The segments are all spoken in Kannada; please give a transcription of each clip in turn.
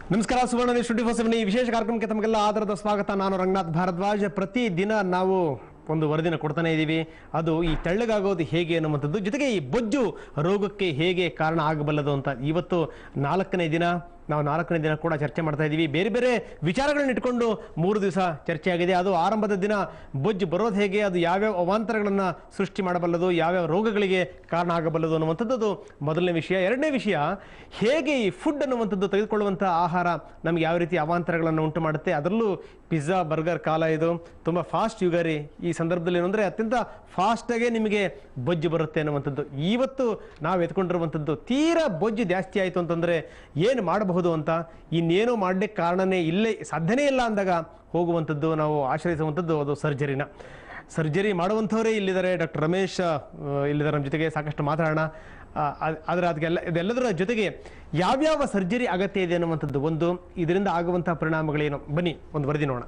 ನಮಸ್ಕಾರ Suvarna news twenty four seven ಈ ವಿಶೇಷ ಕಾರ್ಯಕ್ರಮಕ್ಕೆ ತಮಗೆಲ್ಲ ಆಧಾರದ ಸ್ವಾಗತ ನಾನು ರಂಗನಾಥ್ ಭಾರದ್ವಾಜ್ ಪ್ರತಿ ದಿನ ನಾವು ಒಂದು ವರದಿನ ಕೊಡ್ತಾನೆ ಇದ್ದೀವಿ ಅದು ಈ ತೆಳ್ಳಗಾಗೋದು ಹೇಗೆ ಅನ್ನುವಂಥದ್ದು ಜೊತೆಗೆ ಈ ಬೊಜ್ಜು ರೋಗಕ್ಕೆ ಹೇಗೆ ಕಾರಣ ಆಗಬಲ್ಲದು ಅಂತ ಇವತ್ತು ನಾಲ್ಕನೇ ದಿನ ನಾವು ನಾಲ್ಕನೇ ದಿನ ಕೂಡ ಚರ್ಚೆ ಮಾಡ್ತಾ ಇದ್ದೀವಿ ಬೇರೆ ಬೇರೆ ವಿಚಾರಗಳನ್ನ ಇಟ್ಕೊಂಡು ಮೂರು ದಿವಸ ಚರ್ಚೆ ಆಗಿದೆ ಅದು ಆರಂಭದ ದಿನ ಬೊಜ್ಜು ಬರೋದು ಹೇಗೆ ಅದು ಯಾವ್ಯಾವ ಅವಾಂತರಗಳನ್ನು ಸೃಷ್ಟಿ ಮಾಡಬಲ್ಲದು ಯಾವ್ಯಾವ ರೋಗಗಳಿಗೆ ಕಾರಣ ಆಗಬಲ್ಲದು ಅನ್ನುವಂಥದ್ದು ಮೊದಲನೇ ವಿಷಯ ಎರಡನೇ ವಿಷಯ ಹೇಗೆ ಈ ಫುಡ್ ಅನ್ನುವಂಥದ್ದು ತೆಗೆದುಕೊಳ್ಳುವಂಥ ಆಹಾರ ನಮಗೆ ಯಾವ ರೀತಿ ಅವಾಂತರಗಳನ್ನು ಉಂಟು ಮಾಡುತ್ತೆ ಅದರಲ್ಲೂ ಪಿಜ್ಜಾ ಬರ್ಗರ್ ಕಾಲ ಇದು ತುಂಬ ಫಾಸ್ಟ್ ಯುಗ ರೀ ಈ ಸಂದರ್ಭದಲ್ಲಿ ಏನಂದರೆ ಅತ್ಯಂತ ಫಾಸ್ಟಾಗೆ ನಿಮಗೆ ಬೊಜ್ಜು ಬರುತ್ತೆ ಅನ್ನುವಂಥದ್ದು ಇವತ್ತು ನಾವು ಎತ್ಕೊಂಡಿರುವಂಥದ್ದು ತೀರಾ ಬೊಜ್ಜು ಜಾಸ್ತಿ ಆಯಿತು ಅಂತಂದರೆ ಏನು ಮಾಡಬಹುದು ಅಂತ ಇನ್ನೇನೋ ಮಾಡಲಿಕ್ಕೆ ಕಾರಣನೇ ಇಲ್ಲೇ ಸಾಧ್ಯನೇ ಇಲ್ಲ ಅಂದಾಗ ಹೋಗುವಂಥದ್ದು ನಾವು ಆಶ್ರಯಿಸುವಂಥದ್ದು ಅದು ಸರ್ಜರಿನ ಸರ್ಜರಿ ಮಾಡುವಂಥವರೇ ಇಲ್ಲಿದ್ದಾರೆ ಡಾಕ್ಟರ್ ರಮೇಶ್ ಆ, ಇಲ್ಲಿದ್ದಾರೆ ನಮ್ಮ ಜೊತೆಗೆ ಸಾಕಷ್ಟು ಮಾತಾಡೋಣ ಆ, ಅದ್- ಆದರೆ ಅದಕ್ಕೆಲ್ಲ ಇದೆಲ್ಲದರ ಜೊತೆಗೆ ಯಾವ್ಯಾವ ಸರ್ಜರಿ ಅಗತ್ಯ ಇದೆ ಅನ್ನುವಂಥದ್ದು ಒಂದು ಇದರಿಂದ ಆಗುವಂತಹ ಪರಿಣಾಮಗಳೇನು ಬನ್ನಿ ಒಂದು ವರದಿ ನೋಡೋಣ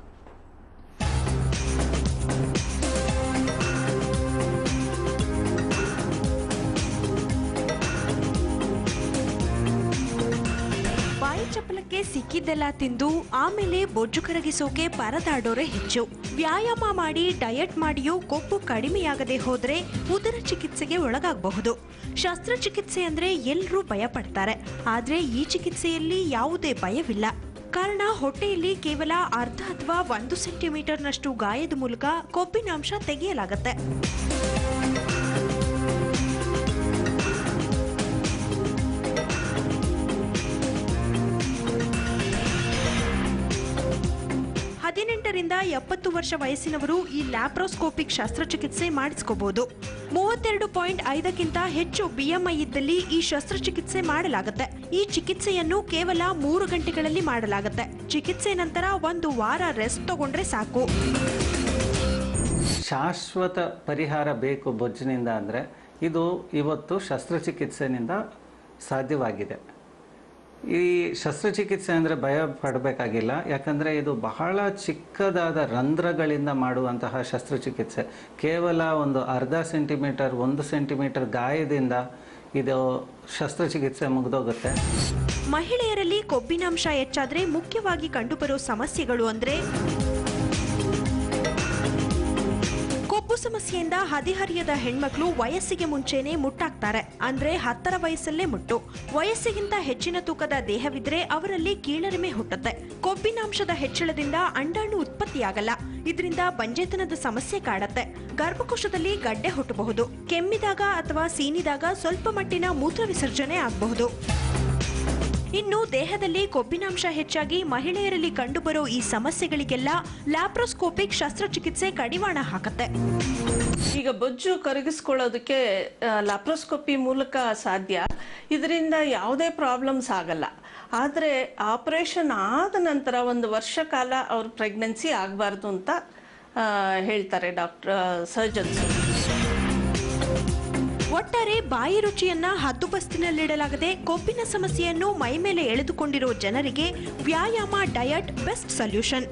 ಬಾಯಿ ಚಪ್ಪಲಕ್ಕೆ ಸಿಕ್ಕಿದ್ದೆಲ್ಲ ತಿಂದು ಆಮೇಲೆ ಬೊಜ್ಜು ಕರಗಿಸೋಕೆ ಪರದಾಡೋರೆ ಹೆಚ್ಚು ವ್ಯಾಯಾಮ ಮಾಡಿ ಡಯಟ್ ಮಾಡಿಯೂ ಕೊಬ್ಬು ಕಡಿಮೆಯಾಗದೆ ಹೋದ್ರೆ ಉದರ ಚಿಕಿತ್ಸೆಗೆ ಒಳಗಾಗಬಹುದು ಶಸ್ತ್ರಚಿಕಿತ್ಸೆ ಅಂದ್ರೆ ಎಲ್ಲರೂ ಭಯ ಪಡ್ತಾರೆ ಆದ್ರೆ ಈ ಚಿಕಿತ್ಸೆಯಲ್ಲಿ ಯಾವುದೇ ಭಯವಿಲ್ಲ ಕಾರಣ ಹೊಟ್ಟೆಯಲ್ಲಿ ಕೇವಲ ಅರ್ಧ ಅಥವಾ ಒಂದು ಸೆಂಟಿಮೀಟರ್ನಷ್ಟು ಗಾಯದ ಮೂಲಕ ಕೊಬ್ಬಿನಾಂಶ ತೆಗೆಯಲಾಗತ್ತೆ ಹದಿನೆಂಟರಿಂದ ಎಪ್ಪತ್ತು ವರ್ಷ ವಯಸ್ಸಿನವರು ಈ ಲ್ಯಾಪ್ರೋಸ್ಕೋಪಿಕ್ ಶಸ್ತ್ರಚಿಕಿತ್ಸೆ ಮಾಡಿಸ್ಕೋಬಹುದು ಮೂವತ್ತೆರಡು ಪಾಯಿಂಟ್ ಐದಕ್ಕಿಂತ ಹೆಚ್ಚು ಬಿಎಂಐ ಇದ್ದಲ್ಲಿ ಈ ಶಸ್ತ್ರಚಿಕಿತ್ಸೆ ಮಾಡಲಾಗುತ್ತೆ ಈ ಚಿಕಿತ್ಸೆಯನ್ನು ಕೇವಲ ಮೂರು ಗಂಟೆಗಳಲ್ಲಿ ಮಾಡಲಾಗುತ್ತೆ ಚಿಕಿತ್ಸೆ ನಂತರ ಒಂದು ವಾರ ರೆಸ್ಟ್ ತಗೊಂಡ್ರೆ ಸಾಕು ಶಾಶ್ವತ ಪರಿಹಾರ ಬೇಕು ಬೊಜ್ಜಿನಿಂದ ಅಂದರೆ ಇದು ಇವತ್ತು ಶಸ್ತ್ರಚಿಕಿತ್ಸೆನಿಂದ ಸಾಧ್ಯವಾಗಿದೆ ಈ ಶಸ್ತ್ರಚಿಕಿತ್ಸೆ ಅಂದರೆ ಭಯ ಪಡಬೇಕಾಗಿಲ್ಲ ಯಾಕಂದರೆ ಇದು ಬಹಳ ಚಿಕ್ಕದಾದ ರಂಧ್ರಗಳಿಂದ ಮಾಡುವಂತಹ ಶಸ್ತ್ರಚಿಕಿತ್ಸೆ ಕೇವಲ ಒಂದು ಅರ್ಧ ಸೆಂಟಿಮೀಟರ್ ಒಂದು ಸೆಂಟಿಮೀಟರ್ ಗಾಯದಿಂದ ಇದು ಶಸ್ತ್ರಚಿಕಿತ್ಸೆ ಮುಗಿದೋಗುತ್ತೆ ಮಹಿಳೆಯರಲ್ಲಿ ಕೊಬ್ಬಿನಾಂಶ ಹೆಚ್ಚಾದ್ರೆ ಮುಖ್ಯವಾಗಿ ಕಂಡುಬರೋ ಸಮಸ್ಯೆಗಳು ಅಂದ್ರೆ ಕೊಬ್ಬು ಸಮಸ್ಯೆಯಿಂದ ಹದಿಹರಿಯದ ಹೆಣ್ಮಕ್ಳು ವಯಸ್ಸಿಗೆ ಮುಂಚೆನೆ ಮುಟ್ಟಾಗ್ತಾರೆ ಅಂದ್ರೆ ಹತ್ತರ ವಯಸ್ಸಲ್ಲೇ ಮುಟ್ಟು ವಯಸ್ಸಿಗಿಂತ ಹೆಚ್ಚಿನ ತೂಕದ ದೇಹವಿದ್ರೆ ಅವರಲ್ಲಿ ಕೀಳರಿಮೆ ಹುಟ್ಟುತ್ತೆ ಕೊಬ್ಬಿನಾಂಶದ ಹೆಚ್ಚಳದಿಂದ ಅಂಡಾಣು ಉತ್ಪತ್ತಿಯಾಗಲ್ಲ ಇದರಿಂದ ಬಂಜೆತನದ ಸಮಸ್ಯೆ ಕಾಡತ್ತೆ ಗರ್ಭಕೋಶದಲ್ಲಿ ಗಡ್ಡೆ ಹುಟ್ಟಬಹುದು ಕೆಮ್ಮಿದಾಗ ಅಥವಾ ಸೀನಿದಾಗ ಸ್ವಲ್ಪ ಮಟ್ಟಿನ ಮೂತ್ರ ವಿಸರ್ಜನೆ ಆಗಬಹುದು ಇನ್ನು ದೇಹದಲ್ಲಿ ಕೊಬ್ಬಿನಾಂಶ ಹೆಚ್ಚಾಗಿ ಮಹಿಳೆಯರಲ್ಲಿ ಕಂಡುಬರೋ ಈ ಸಮಸ್ಯೆಗಳಿಗೆಲ್ಲ ಲ್ಯಾಪ್ರೋಸ್ಕೋಪಿಕ್ ಶಸ್ತ್ರಚಿಕಿತ್ಸೆ ಕಡಿವಾಣ ಹಾಕತ್ತೆ ಈಗ ಬೊಜ್ಜು ಕರಗಿಸ್ಕೊಳ್ಳೋದಕ್ಕೆ ಲ್ಯಾಪ್ರೋಸ್ಕೋಪಿ ಮೂಲಕ ಸಾಧ್ಯ ಇದರಿಂದ ಯಾವುದೇ ಪ್ರಾಬ್ಲಮ್ಸ್ ಆಗಲ್ಲ ಆದರೆ ಆಪರೇಷನ್ ಆದ ನಂತರ ಒಂದು ವರ್ಷ ಕಾಲ ಅವ್ರ ಪ್ರೆಗ್ನೆನ್ಸಿ ಆಗಬಾರ್ದು ಅಂತ ಆ, ಹೇಳ್ತಾರೆ ಡಾಕ್ಟರ್ ಸರ್ಜನ್ಸ್ ಒಟ್ಟಾರೆ ಬಾಯಿ ರುಚಿಯನ್ನ ಹದ್ದುಬಸ್ತಿನಲ್ಲಿಡಲಾಗದೆ ಕೊಬ್ಬಿನ ಸಮಸ್ಯೆಯನ್ನು ಮೈಮೇಲೆ ಎಳೆದುಕೊಂಡಿರೋ ಜನರಿಗೆ ವ್ಯಾಯಾಮ ಡಯಟ್ ಬೆಸ್ಟ್ ಸೊಲ್ಯೂಷನ್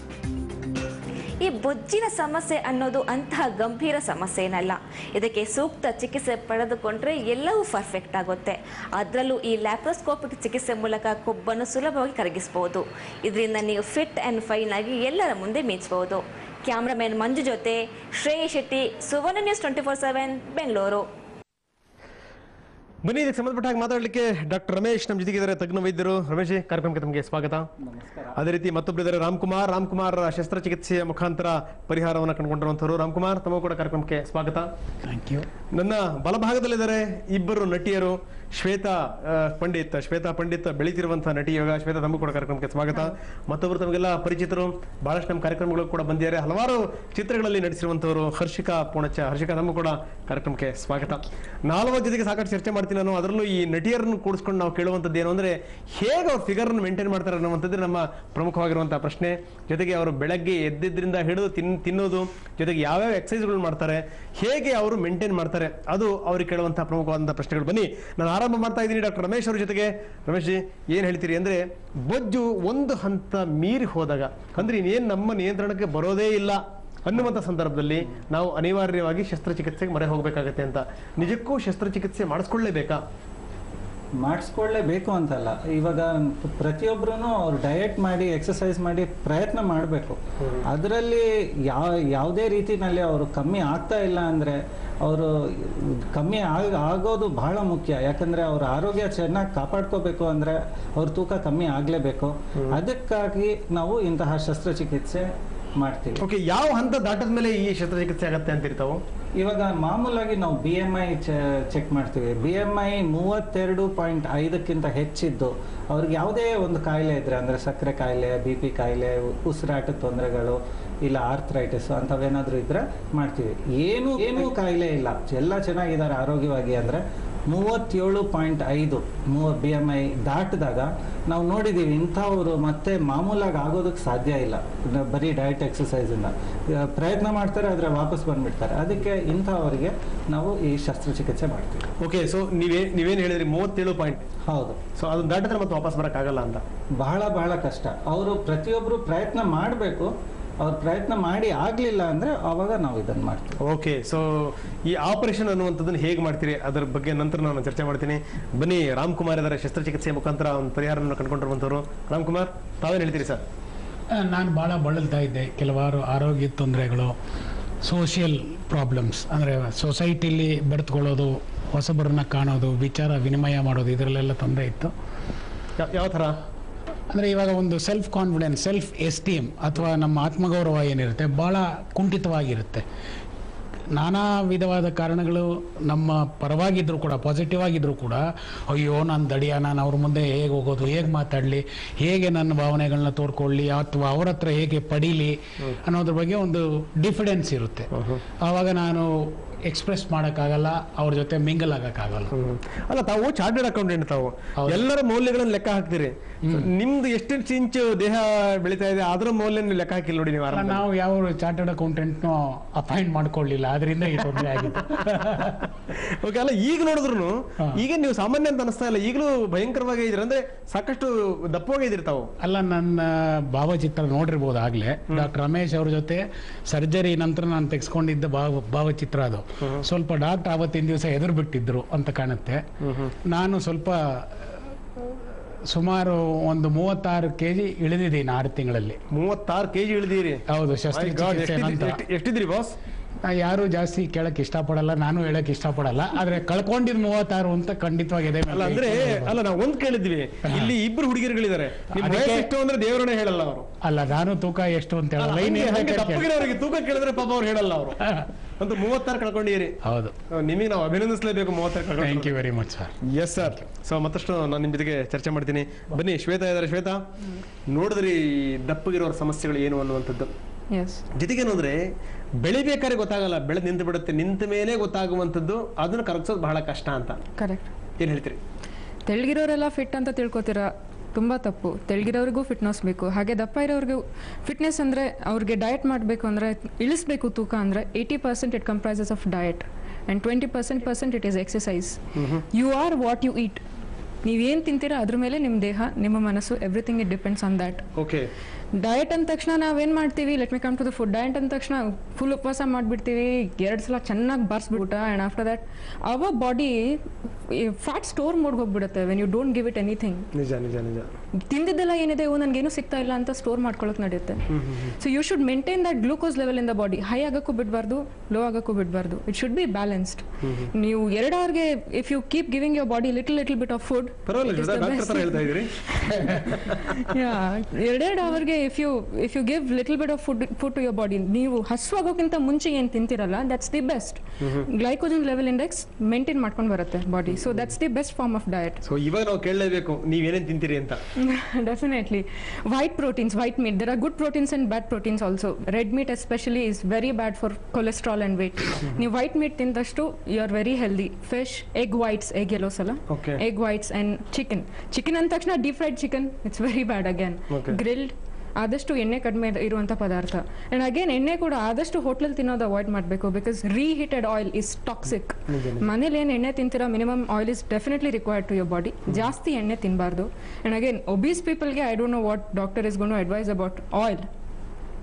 ಈ ಬೊಜ್ಜಿನ ಸಮಸ್ಯೆ ಅನ್ನೋದು ಅಂತಹ ಗಂಭೀರ ಸಮಸ್ಯೆ ಏನಲ್ಲ ಇದಕ್ಕೆ ಸೂಕ್ತ ಚಿಕಿತ್ಸೆ ಪಡೆದುಕೊಂಡ್ರೆ ಎಲ್ಲವೂ ಪರ್ಫೆಕ್ಟ್ ಆಗುತ್ತೆ ಅದರಲ್ಲೂ ಈ ಲ್ಯಾಪ್ರೋಸ್ಕೋಪಿಕ್ ಚಿಕಿತ್ಸೆ ಮೂಲಕ ಕೊಬ್ಬನ್ನು ಸುಲಭವಾಗಿ ಕರಗಿಸಬಹುದು ಇದರಿಂದ ನೀವು ಫಿಟ್ ಆ್ಯಂಡ್ ಫೈನ್ ಆಗಿ ಎಲ್ಲರ ಮುಂದೆ ಮಿಂಚಬಹುದು ಕ್ಯಾಮ್ರಾಮನ್ ಮಂಜು ಜೊತೆ Shreyas Shetty Suvarna news twenty four seven Bengaluru ಬನ್ನಿ ಇದಕ್ಕೆ ಸಂಬಂಧಪಟ್ಟ ಹಾಗೆ ಮಾತಾಡಲಿಕ್ಕೆ ಡಾಕ್ಟರ್ ರಮೇಶ್ ನಮ್ಮ ಜೊತೆಗಿದ್ದಾರೆ ತಜ್ಞ ವೈದ್ಯರು ರಮೇಶ್ ಕಾರ್ಯಕ್ರಮಕ್ಕೆ ತಮಗೆ ಸ್ವಾಗತ ಅದೇ ರೀತಿ ಮತ್ತೊಬ್ಬರಿದ್ದಾರೆ ರಾಮ್ಕುಮಾರ್ ರಾಮ್ಕುಮಾರ್ ಶಸ್ತ್ರಚಿಕಿತ್ಸೆಯ ಮುಖಾಂತರ ಪರಿಹಾರವನ್ನು ಕಂಡುಕೊಂಡಿರುವಂಥವ್ರು ರಾಮ್ಕುಮಾರ್ ತಮಗೂ ಕೂಡ ಕಾರ್ಯಕ್ರಮಕ್ಕೆ ಸ್ವಾಗತ ಥ್ಯಾಂಕ್ ಯು ನನ್ನ ಬಲಭಾಗದಲ್ಲಿದ್ದಾರೆ ಇಬ್ಬರು ನಟಿಯರು ಶ್ವೇತಾ ಆ, ಪಂಡಿತ್ ಶ್ವೇತಾ ಪಂಡಿತ್ ಬೆಳೀತಿರುವಂತಹ ನಟಿ ಇವಾಗ ಶ್ವೇತಾ ತಮಗೂ ಕೂಡ ಕಾರ್ಯಕ್ರಮಕ್ಕೆ ಸ್ವಾಗತ ಮತ್ತೊಬ್ಬರು ತಮಗೆಲ್ಲ ಪರಿಚಿತರು ಬಹಳಷ್ಟು ನಮ್ಮ ಕಾರ್ಯಕ್ರಮಗಳು ಕೂಡ ಬಂದಿದ್ದಾರೆ ಹಲವಾರು ಚಿತ್ರಗಳಲ್ಲಿ ನಟಿಸಿರುವಂತವರು ಹರ್ಷಿಕಾ ಪೂಣಚ್ಚ ಹರ್ಷಿಕಾ ತಮಗೂ ಕೂಡ ಕಾರ್ಯಕ್ರಮಕ್ಕೆ ಸ್ವಾಗತ ನಾಲ್ವರ ಜೊತೆಗೆ ಸಾಕಷ್ಟು ಚರ್ಚೆ ಮಾಡ್ತೀನಿ ನಾನು ಅದರಲ್ಲೂ ಈ ನಟಿಯರನ್ನು ಕೂಡಿಸ್ಕೊಂಡು ನಾವು ಕೇಳುವಂಥದ್ದು ಏನು ಅಂದ್ರೆ ಹೇಗೆ ಅವ್ರ ಫಿಗರ್ನ ಮೇಂಟೈನ್ ಮಾಡ್ತಾರೆ ಅನ್ನುವಂಥದ್ದು ನಮ್ಮ ಪ್ರಮುಖವಾಗಿರುವಂತಹ ಪ್ರಶ್ನೆ ಜೊತೆಗೆ ಅವರು ಬೆಳಗ್ಗೆ ಎದ್ದಿದ್ರಿಂದ ಹಿಡಿದು ತಿನ್ ತಿನ್ನೋದು ಜೊತೆಗೆ ಯಾವ್ಯಾವ ಎಕ್ಸಸೈಸ್ಗಳು ಮಾಡ್ತಾರೆ ಹೇಗೆ ಅವರು ಮೇಂಟೈನ್ ಮಾಡ್ತಾರೆ ಅದು ಅವ್ರಿಗೆ ಕೇಳುವಂತಹ ಪ್ರಮುಖವಾದಂತಹ ಪ್ರಶ್ನೆಗಳು ಬನ್ನಿ ನಾನು ಆರಂಭ ಮಾಡ್ತಾ ಇದ್ದೀನಿ ಡಾಕ್ಟರ್ ರಮೇಶ್ ಅವ್ರ ಜೊತೆಗೆ ರಮೇಶ್ ಜಿ ಏನ್ ಹೇಳ್ತೀರಿ ಅಂದ್ರೆ ಬೊಜ್ಜು ಒಂದು ಹಂತ ಮೀರಿ ಹೋದಾಗ ಅಂದ್ರೆ ಇನ್ನೇನ್ ನಮ್ಮ ನಿಯಂತ್ರಣಕ್ಕೆ ಬರೋದೇ ಇಲ್ಲ ಅನ್ನುವಂಥ ಸಂದರ್ಭದಲ್ಲಿ ನಾವು ಅನಿವಾರ್ಯವಾಗಿ ಶಸ್ತ್ರಚಿಕಿತ್ಸೆಗೆ ಮೊರೆ ಹೋಗಬೇಕಾಗತ್ತೆ ಅಂತ ನಿಜಕ್ಕೂ ಶಸ್ತ್ರಚಿಕಿತ್ಸೆ ಮಾಡಿಸ್ಕೊಳ್ಳೇಬೇಕಾ ಮಾಡಿಸ್ಕೊಳ್ಳೇಬೇಕು ಅಂತಲ್ಲ ಇವಾಗ ಪ್ರತಿಯೊಬ್ಬರೂ ಅವ್ರು ಡಯಟ್ ಮಾಡಿ ಎಕ್ಸಸೈಸ್ ಮಾಡಿ ಪ್ರಯತ್ನ ಮಾಡಬೇಕು ಅದರಲ್ಲಿ ಯಾವ ಯಾವುದೇ ರೀತಿನಲ್ಲಿ ಅವರು ಕಮ್ಮಿ ಆಗ್ತಾ ಇಲ್ಲ ಅಂದರೆ ಅವರು ಕಮ್ಮಿ ಆಗ ಆಗೋದು ಬಹಳ ಮುಖ್ಯ ಯಾಕಂದರೆ ಅವ್ರ ಆರೋಗ್ಯ ಚೆನ್ನಾಗಿ ಕಾಪಾಡ್ಕೋಬೇಕು ಅಂದರೆ ಅವ್ರ ತೂಕ ಕಮ್ಮಿ ಆಗಲೇಬೇಕು ಅದಕ್ಕಾಗಿ ನಾವು ಇಂತಹ ಶಸ್ತ್ರಚಿಕಿತ್ಸೆ ಮಾಡ್ತೀವಿ ಓಕೆ ಯಾವ ಹಂತ ದಾಟದ ಮೇಲೆ ಈ ಶಸ್ತ್ರಚಿಕಿತ್ಸೆ ಆಗತ್ತೆ ಅಂತಿರ್ತಾವು ಇವಾಗ ಮಾಮೂಲಾಗಿ ನಾವು ಬಿ ಎಮ್ ಐ ಚೆಕ್ ಮಾಡ್ತೀವಿ ಬಿ ಎಮ್ ಐ ಮೂವತ್ತೆರಡು ಪಾಯಿಂಟ್ ಐದಕ್ಕಿಂತ ಹೆಚ್ಚಿದ್ದು ಅವ್ರಿಗೆ ಯಾವುದೇ ಒಂದು ಕಾಯಿಲೆ ಇದ್ರೆ ಅಂದರೆ ಸಕ್ಕರೆ ಕಾಯಿಲೆ ಬಿ ಪಿ ಕಾಯಿಲೆ ಉಸಿರಾಟದ ತೊಂದರೆಗಳು ಇಲ್ಲ ಆರ್ಥ್ರೈಟಿಸ್ ಅಂಥವೇನಾದರೂ ಇದ್ರೆ ಮಾಡ್ತೀವಿ ಏನು ಏನೂ ಕಾಯಿಲೆ ಇಲ್ಲ ಎಲ್ಲ ಚೆನ್ನಾಗಿದ್ದಾರೆ ಆರೋಗ್ಯವಾಗಿ ಅಂದರೆ ಮೂವತ್ತೇಳು ಪಾಯಿಂಟ್ ಐದು ಮೂವ ಬಿ ಎಮ್ ಐ ದಾಟಿದಾಗ ನಾವು ನೋಡಿದ್ದೀವಿ ಇಂಥವರು ಮತ್ತೆ ಮಾಮೂಲಾಗಿ ಆಗೋದಕ್ಕೆ ಸಾಧ್ಯ ಇಲ್ಲ ನ- ಬರೀ ಡಯಟ್ ಎಕ್ಸಸೈಸಿಂದ ಪ್ರಯತ್ನ ಮಾಡ್ತಾರೆ ಆದರೆ ವಾಪಸ್ ಬಂದ್ಬಿಡ್ತಾರೆ ಅದಕ್ಕೆ ಇಂಥವರಿಗೆ ನಾವು ಈ ಶಸ್ತ್ರಚಿಕಿತ್ಸೆ ಮಾಡ್ತೀವಿ ಓಕೆ ಸೊ ನೀವೇ ನೀವೇನು ಹೇಳಿದ್ರಿ ಮೂವತ್ತೇಳು ಪಾಯಿಂಟ್ ಹೌದು ಸೊ ಅದನ್ನ ದಾಟಿದ್ರೆ ಮತ್ತೆ ವಾಪಸ್ ಬರೋಕ್ಕಾಗಲ್ಲ ಅಂತ ಬಹಳ ಬಹಳ ಕಷ್ಟ ಅವರು ಪ್ರತಿಯೊಬ್ಬರು ಪ್ರಯತ್ನ ಮಾಡಬೇಕು ಅವ್ರು ಪ್ರಯತ್ನ ಮಾಡಿ ಆಗಲಿಲ್ಲ ಅಂದರೆ ಆವಾಗ ನಾವು ಇದನ್ನು ಮಾಡ್ತೀವಿ ಓಕೆ ಸೊ ಈ ಆಪರೇಷನ್ ಅನ್ನುವಂಥದ್ದನ್ನು ಹೇಗೆ ಮಾಡ್ತೀರಿ ಅದರ ಬಗ್ಗೆ ನಂತರ ನಾನು ಚರ್ಚೆ ಮಾಡ್ತೀನಿ ಬನ್ನಿ ರಾಮ್ಕುಮಾರ್ ಇದರ ಶಸ್ತ್ರಚಿಕಿತ್ಸೆ ಮುಖಾಂತರ ಒಂದು ಪರಿಹಾರವನ್ನು ಕಂಡುಕೊಂಡಿರುವಂಥವ್ರು ರಾಮ್ಕುಮಾರ್ ತಾವೇನು ಹೇಳ್ತೀರಿ ಸರ್ ನಾನು ಭಾಳ ಬಳಲ್ತಾ ಇದ್ದೆ ಕೆಲವಾರು ಆರೋಗ್ಯ ತೊಂದರೆಗಳು ಸೋಷಿಯಲ್ ಪ್ರಾಬ್ಲಮ್ಸ್ ಅಂದರೆ ಸೊಸೈಟಿಲಿ ಬೆರೆತ್ಕೊಳ್ಳೋದು ಹೊಸಬರನ್ನ ಕಾಣೋದು ವಿಚಾರ ವಿನಿಮಯ ಮಾಡೋದು ಇದರಲ್ಲೆಲ್ಲ ತೊಂದರೆ ಇತ್ತು ಯಾ- ಯಾವ ಥರ ಅಂದರೆ ಇವಾಗ ಒಂದು ಸೆಲ್ಫ್ ಕಾನ್ಫಿಡೆನ್ಸ್ ಸೆಲ್ಫ್ ಎಸ್ಟೀಮ್ ಅಥವಾ ನಮ್ಮ ಆತ್ಮಗೌರವ ಏನಿರುತ್ತೆ ಭಾಳ ಕುಂಠಿತವಾಗಿರುತ್ತೆ ನಾನಾ ವಿಧವಾದ ಕಾರಣಗಳು ನಮ್ಮ ಪರವಾಗಿದ್ದರೂ ಕೂಡ ಪಾಸಿಟಿವ್ ಆಗಿದ್ದರೂ ಕೂಡ ಅಯ್ಯೋ ನಾನು ದಡಿಯ ನಾನು ಅವ್ರ ಮುಂದೆ ಹೇಗೆ ಹೋಗೋದು ಹೇಗೆ ಮಾತಾಡಲಿ ಹೇಗೆ ನನ್ನ ಭಾವನೆಗಳನ್ನ ತೋರ್ಕೊಳ್ಳಿ ಅಥವಾ ಅವ್ರ ಹತ್ರ ಹೇಗೆ ಪಡೀಲಿ ಅನ್ನೋದ್ರ ಬಗ್ಗೆ ಒಂದು ಡಿಫಿಡೆನ್ಸ್ ಇರುತ್ತೆ ಆವಾಗ ನಾನು ಎಕ್ಸ್ಪ್ರೆಸ್ ಮಾಡೋಕ್ಕಾಗಲ್ಲ ಅವ್ರ ಜೊತೆ ಮಿಂಗಲ್ ಆಗೋಕ್ಕಾಗಲ್ಲ ಹ್ಮ್. ಅಲ್ಲ ತಾವು ಚಾರ್ಟೆಡ್ ಅಕೌಂಟೆಂಟ್ ತಾವು ಎಲ್ಲರ ಮೌಲ್ಯಗಳನ್ನು ಲೆಕ್ಕ ಹಾಕ್ತೀರಿ ನಿಮ್ದು ಎಷ್ಟೆಷ್ಟು ಇಂಚು ದೇಹ ಬೆಳೀತಾ ಇದೆ ಅದರ ಮೌಲ್ಯ ನೀವು ಲೆಕ್ಕ ಹಾಕಿಲ್ಲ ನೋಡಿ ನೀವು ಅಲ್ಲ, ಆರಂಭದಲ್ಲಿ. ನಾವು ಯಾವ ಚಾರ್ಟರ್ಡ್ ಅಕೌಂಟೆಂಟ್ನು ಅಪಾಯಿಂಟ್ ಮಾಡ್ಕೊಳ್ಳಿಲ್ಲ ಅದರಿಂದ ಈ ತೊಂದರೆ ಆಗಿದೆ ಓಕೆ ಅಲ್ಲ ಈಗ ನೋಡಿದ್ರು ಹಾ. ಈಗ ನೀವು ಸಾಮಾನ್ಯ ಅಂತ ಅನಿಸ್ತಾ ಇಲ್ಲ ಈಗಲೂ ಭಯಂಕರವಾಗಿ ಇದ್ದೀರಿ ಅಂದ್ರೆ ಸಾಕಷ್ಟು ದಪ್ಪವಾಗಿದ್ದೀರಿ ತಾವು ಅಲ್ಲ ನನ್ನ ಭಾವಚಿತ್ರ ನೋಡಿರ್ಬೋದು ಆಗ್ಲೇ ಡಾಕ್ಟರ್ ರಮೇಶ್ ಅವ್ರ ಜೊತೆ ಸರ್ಜರಿ ನಂತರ ನಾನು ತೆಗೆಸ್ಕೊಂಡಿದ್ದ ಭಾವ ಭಾವಚಿತ್ರ ಅದು ಸ್ವಲ್ಪ ಡಾಕ್ಟರ್ ಆವತ್ತಿನ ದಿವಸ ಎದುರು ಬಿಟ್ಟಿದ್ರು ಅಂತ ಕಾಣುತ್ತೆ ನಾನು ಸ್ವಲ್ಪ ಸುಮಾರು ಒಂದು ಮೂವತ್ತಾರು ಕೆ ಜಿ ಇಳಿದಿದ್ದೀನಿ ಆರು ತಿಂಗಳಲ್ಲಿ ಮೂವತ್ತಾರು ಕೆಜಿ ಇಳಿದೀರಿ ಹೌದು My God, ಶಸ್ತ್ರಚಿಕಿತ್ಸೆ ಎಷ್ಟಿದ್ರಿ- ನಂತರ ಎಷ್ಟ್- ಎಷ್ಟಿದ್ರಿ ಬಾಸ್ ನಾ ಯಾರು ಜಾಸ್ತಿ ಕೇಳಕ್ ಇಷ್ಟಪಡಲ್ಲ ನಾನು ಹೇಳಕ್ ಇಷ್ಟಪಡಲ್ಲ ಆದ್ರೆ ಕಳ್ಕೊಂಡಿದ್ ಮೂವತ್ತಾರು ಅಂತ ಖಂಡಿತವಾಗಿ ಎದೆ ಮೇಲೆ ಅಲ್ಲ ಅಂದ್ರೆ ಕೈ ಇಟ್ಕೊಂಡು ಅಲ್ಲ ನಾವು ಒಂದ್ ಕೇಳಿದ್ವಿ ಇಲ್ಲಿ ಇಬ್ರು ಹುಡುಗಿರುಗಳಿದ್ದಾರೆ ನಿಮ್ ಅದಕ್ಕೆ- ವಯಸ್ಸು ಎಷ್ಟು ಅಂದ್ರೆ ದೇವರನ್ನೇ ಹೇಳಲ್ಲ ಅವರು ಅಲ್ಲ ನಾನು ತೂಕ ಎಷ್ಟು ಅಂತ ಹೇಳಲ್ಲ ಇನ್ನೇನ್ ಬೇಕಾದ್ರೂ ಕೇಳಿ. ತಪ್ಪಗಿರೋರಿಗೆ ತೂಕ ಕೇಳಿದ್ರೆ ಪಾಪ ಅವ್ರು ಹೇಳಲ್ಲ ಅವರು ಅಂತೂ ಮೂವತ್ತಾರು ಕಳ್ಕೊಂಡಿರಿ ಹೌದು ನಿಮಗೆ ನಾವು ಅಭಿನಂದಿಸಲೇಬೇಕು ಮೂವತ್ತಾರು ಥ್ಯಾಂಕ್ ಕಳ್ಕೊಂಡು you very much sir yes sir so ಮತ್ತಷ್ಟು ನಾನು ನಿಮ್ಮ ಜೊತೆಗೆ ಚರ್ಚೆ ಮಾಡ್ತೀನಿ ಬನ್ನಿ ಶ್ವೇತಾ ಇದ್ದಾರೆ ಶ್ವೇತಾ ನೋಡಿದ್ರಿ ದಪ್ಪಗಿರೋರ ಸಮಸ್ಯೆಗಳು ಏನು ಅನ್ನುವಂಥದ್ದು ಎಸ್ ಜೊತೆಗೇನು ಅಂದ್ರೆ ಬೆಳಿಬೇಕಾದ್ರೆ ಗೊತ್ತಾಗಲ್ಲ ಬೆಳೆದು ನಿಂತು ಬಿಡುತ್ತೆ ನಿಂತ ಮೇಲೆ ಗೊತ್ತಾಗುವಂಥದ್ದು ಅದನ್ನು ಕರಗಿಸೋದು ಬಹಳ ಕಷ್ಟ ಅಂತ ಕರೆಕ್ಟ್ ಏನ್ ಹೇಳ್ತೀರಿ ತೆಳ್ಗಿರೋರೆಲ್ಲ ಫಿಟ್ ಅಂತ ತಿಳ್ಕೊತೀರಾ ತುಂಬ ತಪ್ಪು ತೆಳ್ಗಿರೋರಿಗೂ ಫಿಟ್ನೆಸ್ ಬೇಕು ಹಾಗೆ ದಪ್ಪ ಇರೋರಿಗೂ ಫಿಟ್ನೆಸ್ ಅಂದರೆ ಅವ್ರಿಗೆ ಡಯಟ್ ಮಾಡಬೇಕು ಅಂದರೆ ಇಳಿಸ್ಬೇಕು ತೂಕ ಅಂದರೆ eighty percent it comprises of diet and twenty percent percent it is exercise you are what you eat ನೀವೇನು ತಿಂತೀರಾ ಅದ್ರ ಮೇಲೆ ನಿಮ್ಮ ದೇಹ ನಿಮ್ಮ ಮನಸ್ಸು everything it depends on that okay diet ಅಂದ ತಕ್ಷಣ ನಾವೇನು ಮಾಡ್ತೀವಿ let me come to the food diet ಅಂದ ತಕ್ಷಣ ಫುಲ್ ಉಪವಾಸ ಮಾಡಿಬಿಡ್ತೀವಿ ಎರಡು ಸಲ ಚೆನ್ನಾಗಿ ಬಾರಿಸ್ಬಿಟ್ಟ and after that our body fat store ಹೋಗ್ಬಿಡುತ್ತೆ when you don't give it anything ನಿಜ ನಿಜ ನಿಜ ತಿಂದಿದ್ದೆಲ್ಲ ಏನಿದೆ ಓ ನನಗೇನು ಸಿಗ್ತಾ ಇಲ್ಲ ಅಂತ ಸ್ಟೋರ್ ಮಾಡ್ಕೊಳಕ್ ನಡೆಯುತ್ತೆ so you should maintain that glucose level in the body high ಆಗಕ್ಕೂ ಬಿಡಬಾರ್ದು ಲೋ ಆಗಕ್ಕೂ ಬಿಡಬಾರ್ದು ಇಟ್ ಶುಡ್ ಬಿ ಬ್ಯಾಲೆನ್ಸ್ಡ್ ನೀವು ಎರಡು ಅವರ್ಗೆ if you keep giving your body little little bit of food ಪರವಾಗಿಲ್ಲ ಶ್ವೇತಾ ಡಾಕ್ಟರ್ ತರ ಹೇಳ್ತಾ ಇದ್ರಿ ಎರಡೆರಡು ಅವರ್ಗೆ if you if you give little bit of food food to your body ನೀವು ಹಸುವಾಗೋಕ್ಕಿಂತ ಮುಂಚೆ ಏನು ತಿಂತಿರಲ್ಲ that's the best glycogen level index maintain ಮಾಡ್ಕೊಂಡು ಬರುತ್ತೆ body so that's the best form of diet so ಇವಾಗ ನಾವು ಕೇಳಲೇಬೇಕು ನೀವೇನೇನ್ ತಿಂತೀರಿ ಅಂತ Definitely. White proteins, white meat. There are good proteins and bad proteins also. Red meat especially is very bad for cholesterol and weight. ನೀವು ವೈಟ್ ಮೀಟ್ ತಿಂದಷ್ಟು you are very healthy fish egg whites egg yolks ಅಲ್ಲ Okay. Egg whites and chicken chicken ಅಂದ ತಕ್ಷಣ deep fried chicken it's very bad again Okay. Grilled ಆದಷ್ಟು ಎಣ್ಣೆ ಕಡಿಮೆ ಇರುವಂಥ ಪದಾರ್ಥ ಆ್ಯಂಡ್ ಅಗೇನ್ ಎಣ್ಣೆ ಕೂಡ ಆದಷ್ಟು ಹೋಟ್ಲಲ್ಲಿ ತಿನ್ನೋದು ಅವಾಯ್ಡ್ ಮಾಡಬೇಕು because reheated oil is toxic ಮನೇಲಿ ಏನು ಎಣ್ಣೆ ತಿಂತೀರಾ minimum oil is definitely required to your body ಜಾಸ್ತಿ ಎಣ್ಣೆ ತಿನ್ನಬಾರ್ದು ಆ್ಯಂಡ್ ಅಗೇನ್ ಒಬೀಸ್ ಪೀಪಲ್ಗೆ I don't know what doctor is gonna advise about oil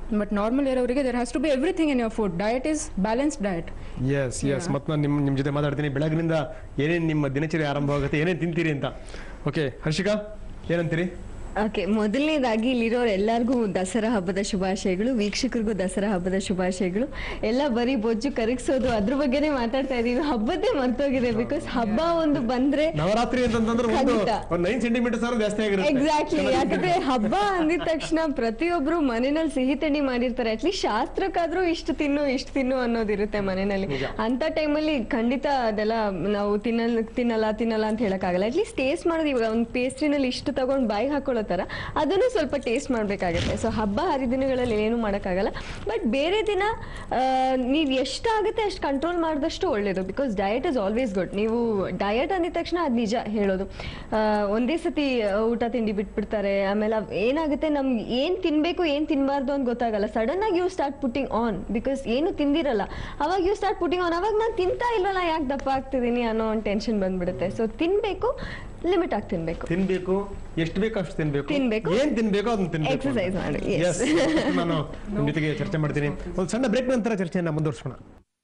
but normal ಇರೋರಿಗೆ there has to be everything in your food diet is balance diet yes yes ಮತ್ತೆ ನಾನು ನಿಮ್ಮ ನಿಮ್ಮ ಜೊತೆ ಮಾತಾಡ್ತೀನಿ ಬೆಳಗಿನಿಂದ ಏನೇನು ನಿಮ್ಮ ದಿನಚರಿ ಆರಂಭವಾಗುತ್ತೆ ಏನೇನು ತಿಂತೀರಿ ಅಂತ ಓಕೆ ಹರ್ಷಿಕಾ ಏನಂತೀರಿ ಓಕೆ ಮೊದಲನೇದಾಗಿ ಇಲ್ಲಿರೋರು ಎಲ್ಲರಿಗೂ ದಸರಾ ಹಬ್ಬದ ಶುಭಾಶಯಗಳು ವೀಕ್ಷಕರಿಗೂ ದಸರಾ ಹಬ್ಬದ ಶುಭಾಶಯಗಳು ಎಲ್ಲ ಬರೀ ಬೊಜ್ಜು ಕರಗಿಸೋದು ಅದ್ರ ಬಗ್ಗೆನೇ ಮಾತಾಡ್ತಾ ಇದೀವಿ ಹಬ್ಬದ್ದೇ ಮರ್ತೋಗಿದೆ ಬಿಕಾಸ್ ಹಬ್ಬ ಒಂದು ಬಂದ್ರೆ ನವರಾತ್ರಿ ಅಂತಂದ್ರೆ ಒಂದು ಖಂಡಿತ. ಒಂದು ನೈನ್ ಸೆಂಟಿಮೀಟರ್ ಸಾವಿರ ಜಾಸ್ತಿ ಆಗಿರುತ್ತೆ ಎಕ್ಸಾಕ್ಟ್ಲಿ ಯಾಕಂದ್ರೆ ಹಬ್ಬ ಅಂದಿದ ತಕ್ಷಣ ಪ್ರತಿಯೊಬ್ರು ಮನೆಯಲ್ಲಿ ಸಿಹಿ ತಿಂಡಿ ಮಾಡಿರ್ತಾರೆ ಅಟ್ಲೀಸ್ಟ್ ಶಾಸ್ತ್ರಕ್ಕಾದ್ರೂ ಇಷ್ಟು ತಿನ್ನು ಇಷ್ಟು ತಿನ್ನು ಅನ್ನೋದಿರುತ್ತೆ ಮನೆಯಲ್ಲಿ ಅಂತ ಟೈಮಲ್ಲಿ ಖಂಡಿತ ಅದೆಲ್ಲ ನಾವು ತಿನ್ನಲ್ ತಿನ್ನಲ್ಲ ತಿನ್ನಲ್ಲ ಅಂತ ಹೇಳಕ್ಕಾಗಲ್ಲ ಅಟ್ಲೀಸ್ಟ್ ಟೇಸ್ಟ್ ಮಾಡೋದು ಇವಾಗ ಒಂದು ಪೇಸ್ಟ್ರಿನಲ್ಲಿ ಇಷ್ಟು ತಗೊಂಡು ಬಾಯಿ ಹಾಕೊಳ್ಳೋ ತರ ಅದನ್ನು ಸ್ವಲ್ಪ ಟೇಸ್ಟ್ ಮಾಡ್ಬೇಕಾಗತ್ತೆ ಸೊ ಹಬ್ಬ ಹರಿದಿನಗಳಲ್ಲಿ ಏನು ಮಾಡೋಕ್ಕಾಗಲ್ಲ ಬಟ್ ಬೇರೆ ದಿನ ನೀವು ಎಷ್ಟಾಗುತ್ತೆ ಅಷ್ಟು ಕಂಟ್ರೋಲ್ ಮಾಡಿದಷ್ಟು ಒಳ್ಳೇದು because diet is always good ನೀವು ಡಯಟ್ ಅಂದಿದ ತಕ್ಷಣ ಅದು ನಿಜ ಹೇಳೋದು ಆ, ಒಂದೇ ಸತಿ ಊಟ ತಿಂಡಿ ಬಿಟ್ಬಿಡ್ತಾರೆ ಆಮೇಲೆ ಅವ್ ಏನಾಗುತ್ತೆ ನಮ್ಗೆ ಏನ್ ತಿನ್ಬೇಕು ಏನ್ ತಿನ್ಬಾರ್ದು ಅಂತ ಗೊತ್ತಾಗಲ್ಲ ಸಡನ್ ಆಗಿ you start putting on because ಏನು ತಿಂದಿರಲ್ಲ ಅವಾಗ ಯು ಸ್ಟಾರ್ಟ್ ಪುಟ್ಟಿಂಗ್ ಆನ್ ಅವಾಗ ನಾನು ತಿಂತಾ ಇಲ್ವಲ್ಲ ಯಾಕೆ ದಪ್ಪ ಆಗ್ತಿದ್ದೀನಿ ಅನ್ನೋ ಒಂದು ಟೆನ್ಷನ್ ಬಂದ್ಬಿಡುತ್ತೆ ಸೊ ತಿನ್ಬೇಕು ಲಿಮಿಟ್ ಆಗಿ ತಿನ್ಬೇಕು ತಿನ್ಬೇಕು ಎಷ್ಟು ಬೇಕೋ ಅಷ್ಟು ತಿನ್ಬೇಕು ತಿನ್ಬೇಕು. ಏನ್ ತಿನ್ಬೇಕೋ ಅದನ್ನ ತಿನ್ಬೇಕು Exercise ಮಾಡಿ, yes. Yes. ನಾನು ನಿಮ್ ಜೊತೆಗೆ ಚರ್ಚೆ ಮಾಡ್ತೀನಿ ಒಂದು ಸಣ್ಣ ಬ್ರೇಕ್ ನಂತರ ಚರ್ಚೆಯನ್ನ ಮುಂದುವರ್ಸೋಣ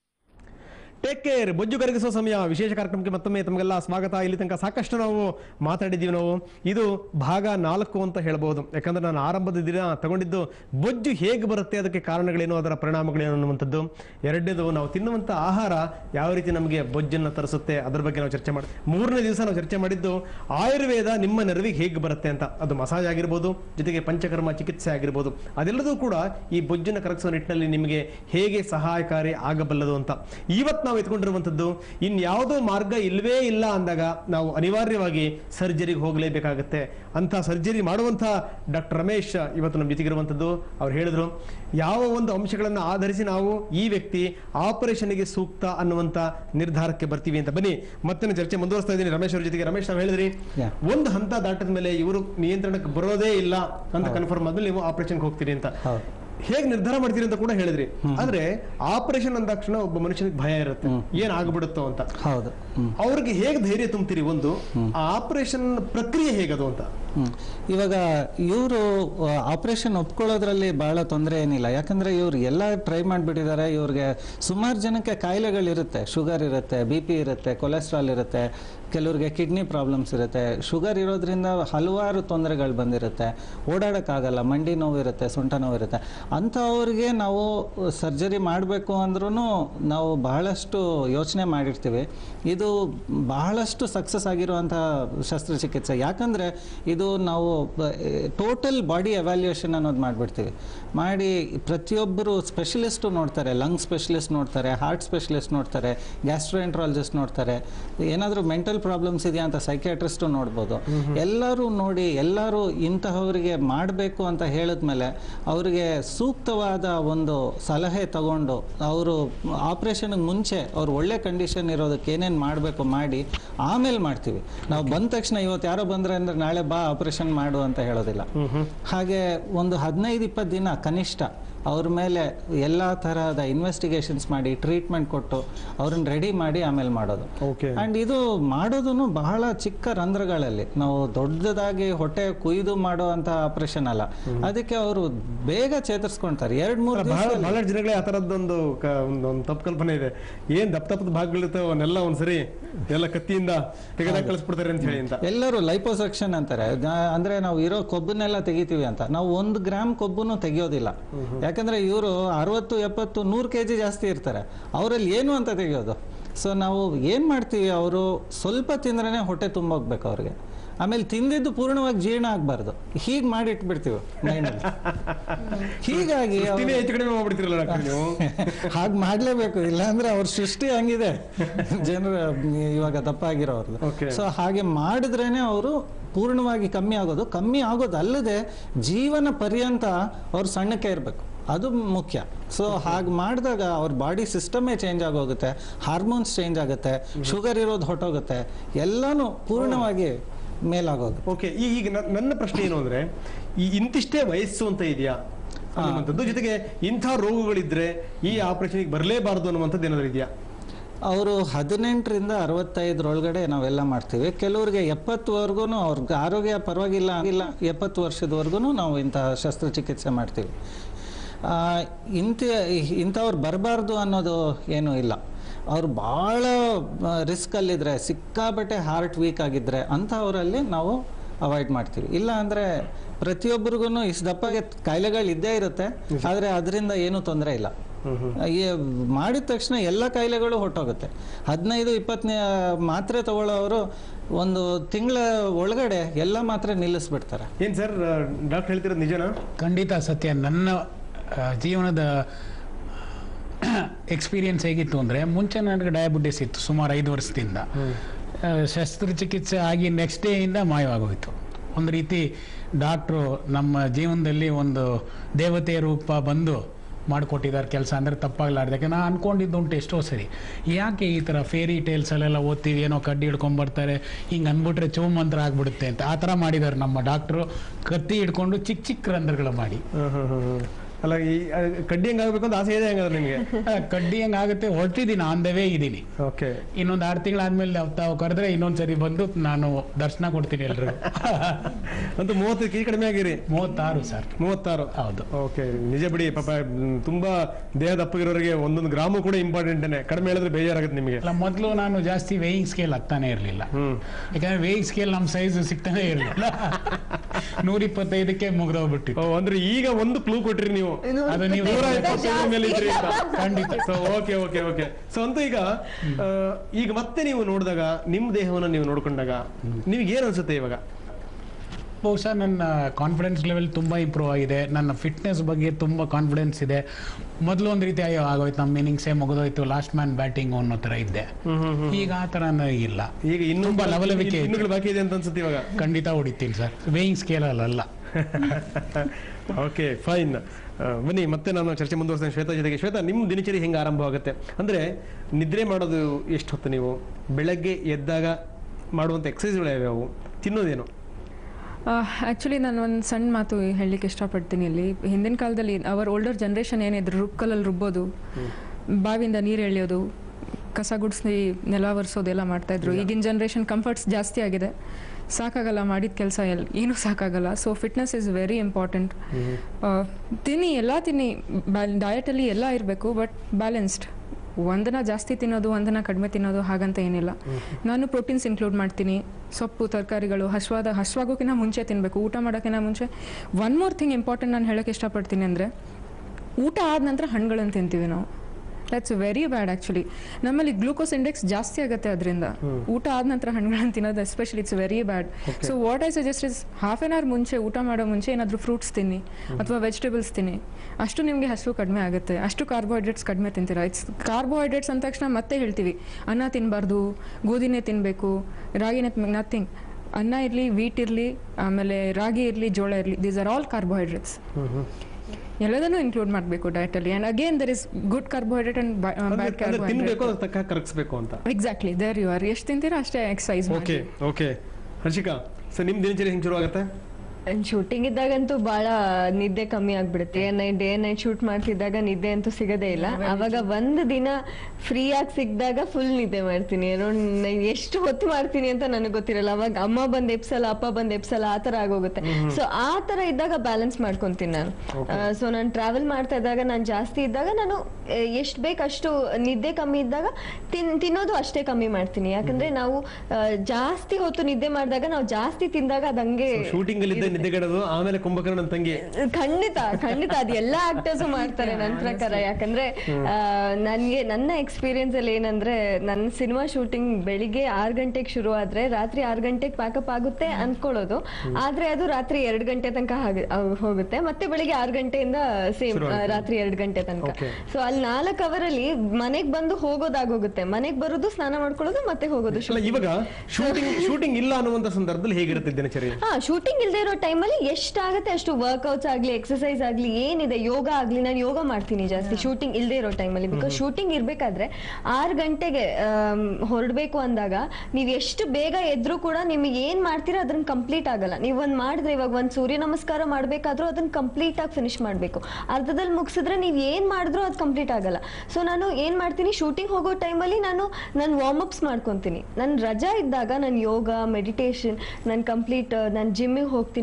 ಟೇಕ್ ಕೇರ್ ಬೊಜ್ಜು ಕರಗಿಸುವ ಸಮಯ ವಿಶೇಷ ಕಾರ್ಯಕ್ರಮಕ್ಕೆ ಮತ್ತೊಮ್ಮೆ ತಮಗೆಲ್ಲ ಸ್ವಾಗತ ಇಲ್ಲಿ ತನಕ ಸಾಕಷ್ಟು ನಾವು ಮಾತಾಡಿದ್ದೀವಿ ನಾವು ಇದು ಭಾಗ ನಾಲ್ಕು ಅಂತ ಹೇಳ್ಬೋದು ಯಾಕಂದ್ರೆ ನಾನು ಆರಂಭದ ದಿನ ತಗೊಂಡಿದ್ದು ಬೊಜ್ಜು ಹೇಗೆ ಬರುತ್ತೆ ಅದಕ್ಕೆ ಕಾರಣಗಳೇನು ಅದರ ಪರಿಣಾಮಗಳೇನು ಅನ್ನುವಂಥದ್ದು ಎರಡನೇದು ನಾವು ತಿನ್ನುವಂಥ ಆಹಾರ ಯಾವ ರೀತಿ ನಮಗೆ ಬೊಜ್ಜನ್ನು ತರಿಸುತ್ತೆ ಅದ್ರ ಬಗ್ಗೆ ನಾವು ಚರ್ಚೆ ಮಾಡಿ ಮೂರನೇ ದಿವಸ ನಾವು ಚರ್ಚೆ ಮಾಡಿದ್ದು ಆಯುರ್ವೇದ ನಿಮ್ಮ ನೆರವಿಗೆ ಹೇಗೆ ಬರುತ್ತೆ ಅಂತ ಅದು ಮಸಾಜ್ ಆಗಿರ್ಬೋದು ಜೊತೆಗೆ ಪಂಚಕರ್ಮ ಚಿಕಿತ್ಸೆ ಆಗಿರ್ಬೋದು ಅದೆಲ್ಲದೂ ಕೂಡ ಈ ಬೊಜ್ಜನ್ನು ಕರಗಿಸುವ ನಿಟ್ಟಿನಲ್ಲಿ ನಿಮಗೆ ಹೇಗೆ ಸಹಾಯಕಾರಿ ಆಗಬಲ್ಲದು ಅಂತ ಇವತ್ತು ನಾವು ಎತ್ಕೊಂಡಿರುವಂಥದ್ದು ಇನ್ಯಾವುದೋ ಮಾರ್ಗ ಇಲ್ವೇ ಇಲ್ಲ ಅಂದಾಗ ನಾವು ಅನಿವಾರ್ಯವಾಗಿ ಸರ್ಜರಿಗೆ ಹೋಗಲೇಬೇಕಾಗುತ್ತೆ ಅಂತ ಸರ್ಜರಿ ಮಾಡುವಂಥ ಡಾಕ್ಟರ್ ರಮೇಶ್ ಇವತ್ತು ನಮ್ಮ ಜೊತೆಗಿರುವಂಥದ್ದು ಅವ್ರು ಹೇಳಿದ್ರು ಯಾವ ಒಂದು ಅಂಶಗಳನ್ನು ಆಧರಿಸಿ ನಾವು ಈ ವ್ಯಕ್ತಿ ಆಪರೇಷನ್ಗೆ ಸೂಕ್ತ ಅನ್ನುವಂಥ ನಿರ್ಧಾರಕ್ಕೆ ಬರ್ತೀವಿ ಅಂತ ಬನ್ನಿ ಮತ್ತೆ ಚರ್ಚೆ ಮುಂದುವರಿಸ್ತಾ ಇದ್ದೀನಿ ರಮೇಶ್ ಅವ್ರ ಜೊತೆಗೆ ರಮೇಶ್ ನಾವು ಹೇಳಿದ್ರಿ Yeah. ಒಂದು ಹಂತ ದಾಟಿದ ಮೇಲೆ ಇವರು ನಿಯಂತ್ರಣಕ್ಕೆ ಬರೋದೇ ಇಲ್ಲ ಅಂತ ಕನ್ಫರ್ಮ್ ಆದ್ಮೇಲೆ ನೀವು ಆಪರೇಷನ್ಗೆ ಹೋಗ್ತೀರಿ ಅಂತ ಹೌದು. ಹೇಗೆ ನಿರ್ಧಾರ ಮಾಡ್ತೀರಿ ಅಂತ ಕೂಡ ಹೇಳಿದ್ರಿ ಆದ್ರೆ ಆಪರೇಷನ್ ಅಂದಾಕ್ಷಣ ಒಬ್ಬ ಮನುಷ್ಯನಿಗೆ ಭಯ ಇರುತ್ತೆ ಏನ್ ಆಗ್ಬಿಡುತ್ತೋ ಅಂತ ಹೌದು ಹ್ಮ್ ಅವ್ರಿಗೆ ಹೇಗೆ ಧೈರ್ಯ ತುಂಬ್ತೀರಿ ಒಂದು ಆ ಆಪರೇಷನ್ ಪ್ರಕ್ರಿಯೆ ಹೇಗದು ಅಂತ ಹ್ಮ್. ಇವಾಗ ಇವರು ಆಪರೇಷನ್ ಒಪ್ಕೊಳ್ಳೋದ್ರಲ್ಲಿ ಬಹಳ ತೊಂದರೆ ಏನಿಲ್ಲ ಯಾಕಂದ್ರೆ ಇವ್ರು ಎಲ್ಲ ಟ್ರೈ ಮಾಡಿಬಿಟ್ಟಿದ್ದಾರೆ ಇವ್ರಿಗೆ ಸುಮಾರು ಜನಕ್ಕೆ ಕಾಯಿಲೆಗಳಿರುತ್ತೆ ಶುಗರ್ ಇರುತ್ತೆ ಬಿ ಪಿ ಇರುತ್ತೆ ಕೊಲೆಸ್ಟ್ರಾಲ್ ಇರುತ್ತೆ ಕೆಲವ್ರಿಗೆ ಕಿಡ್ನಿ ಪ್ರಾಬ್ಲಮ್ಸ್ ಇರುತ್ತೆ ಶುಗರ್ ಇರೋದ್ರಿಂದ ಹಲವಾರು ತೊಂದರೆಗಳು ಬಂದಿರುತ್ತೆ ಓಡಾಡೋಕ್ಕಾಗಲ್ಲ ಮಂಡಿ ನೋವು ಇರುತ್ತೆ ಸೊಂಟ ನೋವು ಇರುತ್ತೆ ಅಂಥವ್ರಿಗೆ ನಾವು ಸರ್ಜರಿ ಮಾಡಬೇಕು ಅಂದ್ರೂ ನಾವು ಬಹಳಷ್ಟು ಯೋಚನೆ ಮಾಡಿರ್ತೀವಿ ಇದು ಬಹಳಷ್ಟು ಸಕ್ಸಸ್ ಆಗಿರುವಂಥ ಶಸ್ತ್ರಚಿಕಿತ್ಸೆ ಯಾಕಂದರೆ ಇದು ನಾವು ಟೋಟಲ್ ಬಾಡಿ ಎವ್ಯಾಲ್ಯೂಯೇಷನ್ ಅನ್ನೋದು ಮಾಡಿಬಿಡ್ತೀವಿ ಮಾಡಿ ಪ್ರತಿಯೊಬ್ಬರು ಸ್ಪೆಷಲಿಸ್ಟು ನೋಡ್ತಾರೆ ಲಂಗ್ ಸ್ಪೆಷಲಿಸ್ಟ್ ನೋಡ್ತಾರೆ ಹಾರ್ಟ್ ಸ್ಪೆಷಲಿಸ್ಟ್ ನೋಡ್ತಾರೆ ಗ್ಯಾಸ್ಟ್ರೋಎಂಟ್ರಾಲಜಿಸ್ಟ್ ನೋಡ್ತಾರೆ ಏನಾದರೂ ಮೆಂಟಲ್ ಪ್ರಾಬ್ಲಮ್ಸ್ ಇದೆಯಾ ಅಂತ ಸೈಕ್ಯಾಟ್ರಿಸ್ಟು ನೋಡ್ಬೋದು ಎಲ್ಲರೂ ನೋಡಿ ಎಲ್ಲರೂ ಇಂತಹವರಿಗೆ ಮಾಡಬೇಕು ಅಂತ ಹೇಳಿದ್ಮೇಲೆ ಅವರಿಗೆ ಸೂಕ್ತವಾದ ಒಂದು ಸಲಹೆ ತಗೊಂಡು ಅವರು ಆಪ್ರೇಷನ್ಗೆ ಮುಂಚೆ ಅವ್ರು ಒಳ್ಳೆ ಕಂಡೀಷನ್ ಇರೋದಕ್ಕೆ ಏನೇನು ಮಾಡಬೇಕು ಮಾಡಿ ಆಮೇಲೆ ಮಾಡ್ತೀವಿ ನಾವು ಬಂದ ತಕ್ಷಣ ಇವತ್ತು ಯಾರೋ ಬಂದ್ರೆ ಅಂದ್ರೆ ನಾಳೆ ಬಾ ಆಪರೇಷನ್ ಮಾಡು ಅಂತ ಹೇಳೋದಿಲ್ಲ ಹಾಗೆ ಒಂದು ಹದಿನೈದು ಇಪ್ಪತ್ತು ದಿನ ಕನಿಷ್ಠ ಅವ್ರ ಮೇಲೆ ಎಲ್ಲ ತರಹದ ಇನ್ವೆಸ್ಟಿಗೇಷನ್ಸ್ ಮಾಡಿ ಟ್ರೀಟ್ಮೆಂಟ್ ಕೊಟ್ಟು ಅವ್ರನ್ನ ರೆಡಿ ಮಾಡಿ ಆಮೇಲೆ ಮಾಡೋದು Okay. ಅಂಡ್ ಇದು ಮಾಡೋದು ಬಹಳ ಚಿಕ್ಕ ರಂಧ್ರಗಳಲ್ಲಿ ನಾವು ದೊಡ್ಡದಾಗಿ ಹೊಟ್ಟೆ ಕುಯ್ದು ಮಾಡೋ ಅಂತ ಆಪರೇಷನ್ ಅಲ್ಲ ಅದಕ್ಕೆ ಅವರು ಬೇಗ ಚೇತರಿಸ್ಕೊಂತಾರೆ ಎರಡ್ ಮೂರು ಬಹಳ ದಿವಸ ಬಹಳ ಜನಗಳೇ ಆ ತರದ್ದೊಂದು ಕ- ಒಂದು ಒಂದು ತಪ್ಪು ಕಲ್ಪನೆ ಇದೆ ಏನ್ ದಪ್ಪ ದಪ್ಪದ ಭಾಗಗಳಿರ್ತಾವ ಅವನ್ನೆಲ್ಲ ಒಂದ್ಸರಿ ಎಲ್ಲ ಕತ್ತಿಯಿಂದ ತೆಗೆದಾಕ್ ಕಳಿಸ್ಬಿಡ್ತಾರೆ ಅಂತ ಹೇಳಿ ಅಂತ ಎಲ್ಲರೂ ಲೈಪೋಸೆಕ್ಷನ್ ಅಂತಾರೆ ಜಾ- ಅಂದ್ರೆ ನಾವು ಇರೋ ಕೊಬ್ಬನ್ನೆಲ್ಲ ತೆಗಿತೀವಿ ಅಂತ ನಾವು ಒಂದು ಗ್ರಾಮ್ ಕೊಬ್ಬನ್ನು ತೆಗಿಯೋದಿಲ್ಲ ಯಾಕಂದ್ರೆ ಇವರು ಅರವತ್ತು ಎಪ್ಪತ್ತು ನೂರು ಕೆ ಜಿ ಜಾಸ್ತಿ ಇರ್ತಾರೆ ಅವರಲ್ಲಿ ಏನು ಅಂತ ತೆಗಿಯೋದು ಸೊ ನಾವು ಏನು ಮಾಡ್ತೀವಿ ಅವರು ಸ್ವಲ್ಪ ತಿಂದ್ರೇ ಹೊಟ್ಟೆ ತುಂಬೋಗ್ಬೇಕು ಅವ್ರಿಗೆ ಆಮೇಲೆ ತಿಂದಿದ್ದು ಪೂರ್ಣವಾಗಿ ಜೀರ್ಣ ಆಗಬಾರ್ದು ಹೀಗೆ ಮಾಡಿ ಇಟ್ಬಿಡ್ತೀವಿ ಮೈಂಡಲ್ಲಿ ಹೀಗಾಗಿ ಅವ್ರು- ಸೃಷ್ಟಿನೇ ಹೆಚ್ಚು ಕಡಿಮೆ ಮಾಡ್ಬಿಡ್ತಿರಲ್ಲ ಡಾಕ್ಟರ್ ನೀವು ಹಾಗೆ ಮಾಡ್ಲೇಬೇಕು ಇಲ್ಲಾಂದ್ರೆ ಅವ್ರ ಸೃಷ್ಟಿ ಹಂಗಿದೆ ಜನರ ಇವಾಗ ದಪ್ಪ ಆಗಿರೋರ್ದು Okay. ಸೊ ಹಾಗೆ ಮಾಡಿದ್ರೇನೆ ಅವರು ಪೂರ್ಣವಾಗಿ ಕಮ್ಮಿ ಆಗೋದು ಕಮ್ಮಿ ಆಗೋದು ಅಲ್ಲದೆ ಜೀವನ ಪರ್ಯಂತ ಅವ್ರು ಸಣ್ಣಕ್ಕೆ ಇರಬೇಕು ಅದು ಮುಖ್ಯ ಸೊ ಹಾಗೆ ಮಾಡಿದಾಗ ಅವ್ರ ಬಾಡಿ ಸಿಸ್ಟಮೇ ಚೇಂಜ್ ಆಗೋಗುತ್ತೆ ಹಾರ್ಮೋನ್ಸ್ ಚೇಂಜ್ ಆಗುತ್ತೆ ಶುಗರ್ ಇರೋದು ಹೊಟ್ಟೋಗುತ್ತೆ ಎಲ್ಲಾನು ಪೂರ್ಣವಾಗಿ ಮೇಲಾಗೋಗುತ್ತೆ ಓಕೆ ಈಗ ನ- ನನ್ನ ಪ್ರಶ್ನೆ ಏನು ಅಂದ್ರೆ ಈ ಇಂತಿಷ್ಟೇ ವಯಸ್ಸು ಅಂತ ಇದೆಯಾ ಅನ್ನುವಂಥದ್ದು ಜೊತೆಗೆ ಇಂಥ ರೋಗಗಳಿದ್ರೆ ಈ ಆಪರೇಷನ್ಗೆ ಬರಲೇಬಾರದು ಅನ್ನುವಂಥದ್ದು ಏನಾದ್ರು ಇದೆಯಾ ಅವರು ಹದಿನೆಂಟರಿಂದ ಅರವತ್ತೈದರೊಳಗಡೆ ನಾವೆಲ್ಲ ಮಾಡ್ತೀವಿ ಕೆಲವ್ರಿಗೆ ಎಪ್ಪತ್ತುವರೆಗೂ ಅವ್ರಿಗೆ ಆರೋಗ್ಯ ಪರವಾಗಿಲ್ಲ ಆಗಿಲ್ಲ ಎಪ್ಪತ್ತು ವರ್ಷದವರೆಗೂ ನಾವು ಇಂತಹ ಶಸ್ತ್ರಚಿಕಿತ್ಸೆ ಮಾಡ್ತೀವಿ ಆ, ಇಂಥ ಇಂಥವ್ರು ಬರಬಾರ್ದು ಅನ್ನೋದು ಏನೂ ಇಲ್ಲ ಅವ್ರು ಭಾಳ ರಿಸ್ಕಲ್ಲಿದ್ದರೆ ಸಿಕ್ಕಾಬಟ್ಟೆ ಹಾರ್ಟ್ ವೀಕ್ ಆಗಿದ್ದರೆ ಅಂಥವರಲ್ಲಿ ನಾವು ಅವಾಯ್ಡ್ ಮಾಡ್ತೀವಿ ಇಲ್ಲ ಅಂದರೆ ಪ್ರತಿಯೊಬ್ಬರಿಗೂ ಇಷ್ಟು ದಪ್ಪಗೆ ಕಾಯಿಲೆಗಳು ಇದ್ದೇ ಇರುತ್ತೆ ಆದರೆ ಅದರಿಂದ ಏನೂ ತೊಂದರೆ ಇಲ್ಲ ಈ ಮಾಡಿದ ತಕ್ಷಣ ಎಲ್ಲ ಕಾಯಿಲೆಗಳು ಹೊಟ್ಟೋಗುತ್ತೆ ಹದಿನೈದು ಇಪ್ಪತ್ತನೇ ಮಾತ್ರೆ ತಗೊಳ್ಳೋರು ಒಂದು ತಿಂಗಳ ಒಳಗಡೆ ಎಲ್ಲ ಮಾತ್ರೆ ನಿಲ್ಲಿಸ್ಬಿಡ್ತಾರೆ ಏನ್ ಸರ್ ಡಾಕ್ಟರ್ ಹೇಳ್ತಿರೋದು ನಿಜನಾ ಖಂಡಿತ ಸತ್ಯ ನನ್ನ ಆ, ಜೀವನದ ಎಕ್ಸ್ಪೀರಿಯನ್ಸ್ ಹೇಗಿತ್ತು ಅಂದರೆ ಮುಂಚೆ ನನಗೆ ಡಯಾಬಿಟಿಸ್ ಇತ್ತು ಸುಮಾರು ಐದು ವರ್ಷದಿಂದ ಆ, ಶಸ್ತ್ರಚಿಕಿತ್ಸೆ ಆಗಿ ನೆಕ್ಸ್ಟ್ ಡೇಯಿಂದ ಮಾಯವಾಗೋಯಿತು ಒಂದು ರೀತಿ ಡಾಕ್ಟ್ರು ನಮ್ಮ ಜೀವನದಲ್ಲಿ ಒಂದು ದೇವತೆಯ ರೂಪ ಬಂದು ಮಾಡಿಕೊಟ್ಟಿದ್ದಾರೆ ಕೆಲಸ ಅಂದರೆ ತಪ್ಪಾಗಲಾರ್ದು ಯಾಕೆ ನಾನು ಅನ್ಕೊಂಡಿದ್ದುಂಟು ಎಷ್ಟೋ ಸರಿ ಯಾಕೆ ಈ ಥರ ಫೇರಿ ಟೇಲ್ಸಲ್ಲೆಲ್ಲ ಓದ್ತೀವಿ ಏನೋ ಕಡ್ಡಿ ಹಿಡ್ಕೊಂಬರ್ತಾರೆ ಹಿಂಗೆ ಅಂದ್ಬಿಟ್ರೆ ಚೌಮಂತ್ರ ಆಗ್ಬಿಡುತ್ತೆ ಅಂತ ಆ ಥರ ಮಾಡಿದ್ದಾರೆ ನಮ್ಮ ಡಾಕ್ಟ್ರು ಕತ್ತಿ ಹಿಡ್ಕೊಂಡು ಚಿಕ್ಕ ಚಿಕ್ಕ ರಂಧ್ರಗಳು ಮಾಡಿ ಅಲ್ಲ ಈ ಆ, ಕಡ್ಡಿ ಹೆಂಗಾಗಬೇಕು ಅಂತ ಆಸೆ ಇದೆ ಹೆಂಗಾದ್ರೆ ನಿಮಗೆ ಆ, ಕಡ್ಡಿ ಹೆಂಗಾಗುತ್ತೆ ಹೊರಟಿದ್ದೀನಿ ಆನ್ ದ ವೇ ಇದ್ದೀನಿ ಓಕೆ ಇನ್ನೊಂದು ಆರು ತಿಂಗಳಾದ್ಮೇಲೆ ನಾವು ತಾವು ಕರೆದ್ರೆ ಇನ್ನೊಂದ್ಸರಿ ಬಂದು ನಾನು ದರ್ಶನ ಕೊಡ್ತೀನಿ ಎಲ್ರಿಗೂ ಅಂತೂ ಮೂವತ್ತು ಕೆಜಿ ಕಡಿಮೆ ಆಗಿರಿ ಮೂವತ್ತಾರು ಸರ್ ಮೂವತ್ತಾರು ಹೌದು ಓಕೆ ನಿಜ ಬಿಡಿ ಪಾಪ ಮ್, ತುಂಬಾ ದೇಹ ದಪ್ಪಗಿರೋರಿಗೆ ಒಂದೊಂದು ಗ್ರಾಮು ಕೂಡ ಇಂಪಾರ್ಟೆಂಟೇ ಕಡಿಮೆ ಹೇಳಿದ್ರೆ ಬೇಜಾರಾಗುತ್ತೆ ನಿಮಗೆ ಅಲ್ಲ ಮೊದಲು ನಾನು ಜಾಸ್ತಿ ವೇಯಿಂಗ್ ಸ್ಕೇಲ್ ಹತ್ತಾನೆ ಇರಲಿಲ್ಲ ಹ್ಮ್ ಯಾಕಂದ್ರೆ ವೇಯಿಂಗ್ ಸ್ಕೇಲ್ ನಮ್ಮ ಸೈಜ್ ಸಿಗ್ತಾನೆ ಇರಲಿಲ್ಲ ನೂರ ಇಪ್ಪತ್ತೈದಕ್ಕೆ ಮುಗ್ದೋಗ್ಬಿಟ್ಟಿತ್ತು ಓ, ಅಂದ್ರೆ ಈಗ ಒಂದು ಕ್ಲೂ ಕೊಟ್ರಿ ನೀವು ಅದು ನೀವು ನೂರ ಇಪ್ಪತ್ತೈದು ಮೇಲೆ ಇದ್ರಿ ಅಂತ ಖಂಡಿತ so okay okay okay so ಅಂತೂ ಈಗ ಆ, ಈಗ ಮತ್ತೆ ನೀವು ನೋಡಿದಾಗ ನಿಮ್ಮ ದೇಹವನ್ನು ನೀವು ನೋಡ್ಕೊಂಡಾಗ ನಿಮ್ಗೆ ಏನ್ ಅನ್ಸುತ್ತೆ ಇವಾಗ ಬಹುಶಃ ನನ್ನ ಕಾನ್ಫಿಡೆನ್ಸ್ ಲೆವೆಲ್ ತುಂಬ ಇಂಪ್ರೂವ್ ಆಗಿದೆ ನನ್ನ ಫಿಟ್ನೆಸ್ ಬಗ್ಗೆ ತುಂಬ ಕಾನ್ಫಿಡೆನ್ಸ್ ಇದೆ ಮೊದಲು ಒಂದು ರೀತಿ ಅಯ್ಯೋ ಆಗೋಯ್ತು ನಮ್ಮ ಇನ್ನಿಂಗ್ಸೇ ಮುಗಿದೋಯ್ತು ಲಾಸ್ಟ್ ಮ್ಯಾನ್ ಬ್ಯಾಟಿಂಗ್ ಅನ್ನೋ ಥರ ಇದ್ದೆ ಈಗ ಆ ಥರ ಇಲ್ಲ ಈಗ ಇನ್ನೂ ತುಂಬಾ ಲವಲವಿಕೆ ಇದೆ. ಇನ್ನುಗಳು ಬಾಕಿ ಇದೆ ಅಂತ ಅನ್ಸುತ್ತೆ ಇವಾಗ ಖಂಡಿತ ಹೊಡಿತೀನಿ ಸರ್ ವೇಯಿಂಗ್ ಸ್ಕೇಲಲ್ಲ ಓಕೆ ಫೈನ್ ಬನ್ನಿ ಮತ್ತೆ ನಾನು ಚರ್ಚೆ ಮುಂದುವರಿಸ್ತೇನೆ ಶ್ವೇತಾ ಜೊತೆಗೆ ಶ್ವೇತಾ ನಿಮ್ಮ ದಿನಚರಿ ಹೆಂಗೆ ಆರಂಭ ಆಗುತ್ತೆ ಅಂದರೆ ನಿದ್ರೆ ಮಾಡೋದು ಎಷ್ಟು ಹೊತ್ತು ನೀವು ಬೆಳಗ್ಗೆ ಎದ್ದಾಗ ಮಾಡುವಂಥ ಎಕ್ಸಸೈಸ್ಗಳು ಯಾವ್ಯಾವು ತಿನ್ನೋದೇನು ಆ್ಯಕ್ಚುಲಿ ನಾನು ಒಂದು ಸಣ್ಣ ಮಾತು ಹೇಳಲಿಕ್ಕೆ ಇಷ್ಟಪಡ್ತೀನಿ ಇಲ್ಲಿ ಹಿಂದಿನ ಕಾಲದಲ್ಲಿ ಅವರ್ ಓಲ್ಡರ್ ಜನ್ರೇಷನ್ ಏನಿದ್ರು ರುಬ್ಕಲಲ್ಲಿ ರುಬ್ಬೋದು ಬಾವಿಯಿಂದ ನೀರು ಎಳೆಯೋದು ಕಸ ಗುಡಿಸಿ ನೆಲ ಒರೆಸೋದೆಲ್ಲ ಮಾಡ್ತಾಯಿದ್ರು ಈಗಿನ ಜನ್ರೇಷನ್ ಕಂಫರ್ಟ್ಸ್ ಜಾಸ್ತಿ ಆಗಿದೆ ಸಾಕಾಗಲ್ಲ ಮಾಡಿದ ಕೆಲಸ ಎಲ್ ಏನೂ ಸಾಕಾಗಲ್ಲ so fitness is very important ತಿನ್ನಿ ಎಲ್ಲ ತಿನ್ನಿ ಡಯಟಲ್ಲಿ ಎಲ್ಲ ಇರಬೇಕು ಬಟ್ ಬ್ಯಾಲೆನ್ಸ್ಡ್ ಒಂದನ್ನ ಜಾಸ್ತಿ ತಿನ್ನೋದು ಒಂದನ್ನ ಕಡಿಮೆ ತಿನ್ನೋದು ಹಾಗಂತ ಏನಿಲ್ಲ ನಾನು ಪ್ರೋಟೀನ್ಸ್ ಇನ್ಕ್ಲೂಡ್ ಮಾಡ್ತೀನಿ ಸೊಪ್ಪು ತರಕಾರಿಗಳು ಹಶ್ವಾದ ಹಶ್ವಾಗೋಕ್ಕಿಂತ ಮುಂಚೆ ತಿನ್ನಬೇಕು ಊಟ ಮಾಡೋಕ್ಕಿಂತ ಮುಂಚೆ ಒನ್ ಮೋರ್ ಥಿಂಗ್ ಇಂಪಾರ್ಟೆಂಟ್ ನಾನು ಹೇಳೋಕ್ಕೆ ಇಷ್ಟಪಡ್ತೀನಿ ಅಂದರೆ ಊಟ ಆದ ನಂತರ ಹಣ್ಣುಗಳನ್ನು ತಿಂತೀವಿ ನಾವು ದಟ್ಸ್ ವೆರಿ ಬ್ಯಾಡ್ ಆ್ಯಕ್ಚುಲಿ ನಮ್ಮಲ್ಲಿ ಗ್ಲೂಕೋಸ್ ಇಂಡೆಕ್ಸ್ ಜಾಸ್ತಿ ಆಗುತ್ತೆ ಅದರಿಂದ ಊಟ ಆದ ನಂತರ ಹಣ್ಣುಗಳನ್ನು ತಿನ್ನೋದು especially it's very bad so what I suggest is half an hour ಮುಂಚೆ ಊಟ ಮಾಡೋ ಮುಂಚೆ ಏನಾದರೂ ಫ್ರೂಟ್ಸ್ ತಿನ್ನಿ ಅಥವಾ ವೆಜಿಟೇಬಲ್ಸ್ ತಿನ್ನಿ ಅಷ್ಟು ನಿಮಗೆ ಹಸಿವು ಕಡಿಮೆ ಆಗುತ್ತೆ ಅಷ್ಟು ಕಾರ್ಬೋಹೈಡ್ರೇಟ್ಸ್ ಕಡಿಮೆ ತಿಂತೀರಾ ಇಟ್ಸ್ ಕಾರ್ಬೋಹೈಡ್ರೇಟ್ಸ್ ಅಂದ ತಕ್ಷಣ ಮತ್ತೆ ಹೇಳ್ತೀವಿ ಅನ್ನ ತಿನ್ನಬಾರ್ದು ಗೋಧಿನೇ ತಿನ್ನಬೇಕು ರಾಗಿನೇ ನಥಿಂಗ್ ಅನ್ನ ಇರಲಿ ವೀಟ್ ಇರಲಿ ಆಮೇಲೆ ರಾಗಿ ಇರಲಿ ಜೋಳ ಇರಲಿ ದೀಸ್ ಆರ್ ಆಲ್ ಕಾರ್ಬೋಹೈಡ್ರೇಟ್ಸ್ ಎಲ್ಲದನ್ನೂ ಇನ್ಕ್ಲೂಡ್ ಮಾಡಬೇಕು ಡಯಟಲ್ಲಿ and again there is good carbohydrate and bad ಅಂದ್ರೆ ತಿನ್ಬೇಕು ಕಾರ್ಬೋಹೈಡ್ರೇಟ್ ಅದಕ್ಕೆ ತಕ್ಕ ಕರಗಿಸ್ಬೇಕು ಅಂತ ಎಕ್ಸಾಕ್ಟ್ಲಿ ದೇರ್ ಯು ಆರ್ ಎಷ್ಟು ತಿಂತೀರಾ ಅಷ್ಟೇ exercise okay okay Harshika so ನಿಮ್ಮ ದಿನಚರಿ ಹೆಂಗೆ ಶುರು ಆಗುತ್ತೆ ಶೂಟಿಂಗ್ ಇದ್ದಾಗಂತೂ ಬಹಳ ನಿದ್ದೆ ಕಮ್ಮಿ ಆಗ್ಬಿಡುತ್ತೆ ನೈಟ್ ಡೇ ನೈಟ್ ಶೂಟ್ ಮಾಡ್ತಿದ್ದಾಗ ನಿದ್ದೆ ಅಂತೂ ಸಿಗೋದೇ ಇಲ್ಲ ಅವಾಗ ಒಂದು ದಿನ ಫ್ರೀ ಆಗಿ ಸಿಕ್ಕಿದಾಗ ಫುಲ್ ನಿದ್ದೆ ಮಾಡ್ತೀನಿ ಅರೌಂಡ್ ಎಷ್ಟು ಹೊತ್ತು ಮಾಡ್ತೀನಿ ಅಂತ ನನಗೆ ಗೊತ್ತಿರಲ್ಲ ಅವಾಗ ಅಮ್ಮ ಬಂದ್ ಎಪ್ಸಲ್ಲ ಅಪ್ಪ ಬಂದ್ ಎಪ್ಸಲ್ಲ ಆ ತರ ಆಗೋಗುತ್ತೆ ಸೊ ಆ ತರ ಇದ್ದಾಗ ಬ್ಯಾಲೆನ್ಸ್ ಮಾಡ್ಕೊಂತೀನಿ ನಾನು ಸೊ ನಾನು ಟ್ರಾವೆಲ್ ಮಾಡ್ತಾ ಇದ್ದಾಗ ನಾನು ಜಾಸ್ತಿ ಇದ್ದಾಗ ನಾನು ಎಷ್ಟು ಬೇಕು ಅಷ್ಟು ನಿದ್ದೆ ಕಮ್ಮಿ ಇದ್ದಾಗ ತಿನ್ ತಿನ್ನೋದು ಅಷ್ಟೇ ಕಮ್ಮಿ ಮಾಡ್ತೀನಿ ಯಾಕಂದ್ರೆ ನಾವು ಆ, ಜಾಸ್ತಿ ಹೊತ್ತು ನಿದ್ದೆ ಮಾಡಿದಾಗ ನಾವು ಜಾಸ್ತಿ ತಿಂದಾಗ ಅದಂಗೆ ಶೂಟಿಂಗ್ ಅಲ್ಲಿ ಇದ್ದ ನಿದ್ದೆಗೆಡೋದು ಆಮೇಲೆ ಕುಂಭಕರ್ಣನ್ ತಂಗಿ ಖಂಡಿತ ಖಂಡಿತ ಅದು ಎಲ್ಲಾ ಆಕ್ಟರ್ಸ್ ಮಾಡ್ತಾರೆ ನನ್ನ ಪ್ರಕಾರ ಯಾಕಂದ್ರೆ ಆ, ನನ್ಗೆ ನನ್ನ ಎಕ್ಸ್ಪೀರಿಯನ್ಸ್ ಅಲ್ಲಿ ಏನಂದ್ರೆ ನನ್ನ ಸಿನಿಮಾ ಶೂಟಿಂಗ್ ಬೆಳಿಗ್ಗೆ ಆರ್ ಗಂಟೆಗೆ ಶುರು ಆದ್ರೆ ರಾತ್ರಿ ಆರ್ ಗಂಟೆಗೆ ಪ್ಯಾಕಪ್ ಆಗುತ್ತೆ ಅನ್ಕೊಳ್ಳೋದು ಆದ್ರೆ ಅದು ರಾತ್ರಿ ಎರಡ್ ಗಂಟೆ ತನಕ ಹಾಗೆ- ಆ, ಹೋಗುತ್ತೆ ಮತ್ತೆ ಬೆಳಿಗ್ಗೆ ಆರ್ ಗಂಟೆಯಿಂದ ಸೇಮ್ ರಾತ್ರಿ ಎರಡ್ ಗಂಟೆ ತನಕ ಸೊ ಅಲ್ಲಿ ನಾಲ್ಕು ಅವರ್ ಅಲ್ಲಿ ಮನೆಗ್ ಬಂದು ಹೋಗೋದಾಗೋಗುತ್ತೆ ಮನೆಗ್ ಬರೋದು ಸ್ನಾನ ಮಾಡ್ಕೊಳ್ಳೋದು ಮತ್ತೆ ಹೋಗೋದು ಅಲ್ಲ ಇವಾಗ ಶೂಟಿಂಗ್ ಶೂಟಿಂಗ್ ಇಲ್ಲ ಅನ್ನುವಂತ ಸಂದರ್ಭದಲ್ಲಿ ಹೇಗಿರುತ್ತೆ ದಿನಚರಿ ಹಾ ಶೂಟಿಂಗ್ ಇಲ್ದೇ ಇರೋ ಟೈಮಲ್ಲಿ ಎಷ್ಟಾಗತ್ತೆ ಅಷ್ಟು ವರ್ಕೌಟ್ಸ್ ಆಗ್ಲಿ ಎಕ್ಸರ್ಸೈಸ್ ಆಗ್ಲಿ ಏನಿದೆ ಯೋಗ ಆಗ್ಲಿ ನಾನು ಯೋಗ ಮಾಡ್ತೀನಿ ಜಾಸ್ತಿ ಶೂಟಿಂಗ್ ಇಲ್ದೇ ಇರೋ ಟೈಮಲ್ಲಿ ಬಿಕಾಸ್ ಶೂಟಿಂಗ್ ಇರ್ಬೇಕಾದ್ರೆ ಆರು ಗಂಟೆಗೆ ಹೊರಡ್ಬೇಕು ಅಂದಾಗ ನೀವು ಎಷ್ಟು ಬೇಗ ಎದ್ರು ಕೂಡ ನಿಮಗೆ ಏನ್ ಮಾಡ್ತೀರಾ ಅದನ್ನ ಕಂಪ್ಲೀಟ್ ಆಗಲ್ಲ ನೀವು ಒಂದ್ ಮಾಡಿದ್ರೆ ಇವಾಗ ಒಂದ್ ಸೂರ್ಯ ನಮಸ್ಕಾರ ಮಾಡ್ಬೇಕಾದ್ರೂ ಅದನ್ನ ಕಂಪ್ಲೀಟ್ ಆಗಿ ಫಿನಿಶ್ ಮಾಡ್ಬೇಕು ಅರ್ಧದಲ್ಲಿ ಮುಗಿಸಿದ್ರೆ ನೀವು ಏನ್ ಮಾಡಿದ್ರು ಅದು ಕಂಪ್ಲೀಟ್ ಆಗಲ್ಲ ಸೊ ನಾನು ಏನ್ ಮಾಡ್ತೀನಿ ಶೂಟಿಂಗ್ ಹೋಗೋ ಟೈಮಲ್ಲಿ ನಾನು ನಾನು ವಾರ್ಮ್ ಅಪ್ಸ್ ಮಾಡ್ಕೊಂತೀನಿ ನನ್ನ ರಜಾ ಇದ್ದಾಗ ನಾನು ಯೋಗ ಮೆಡಿಟೇಷನ್ ನಾನು ಕಂಪ್ಲೀಟ್ ನಾನು ಜಿಮ್ಮಿಗೆ ಹೋಗ್ತೀನಿ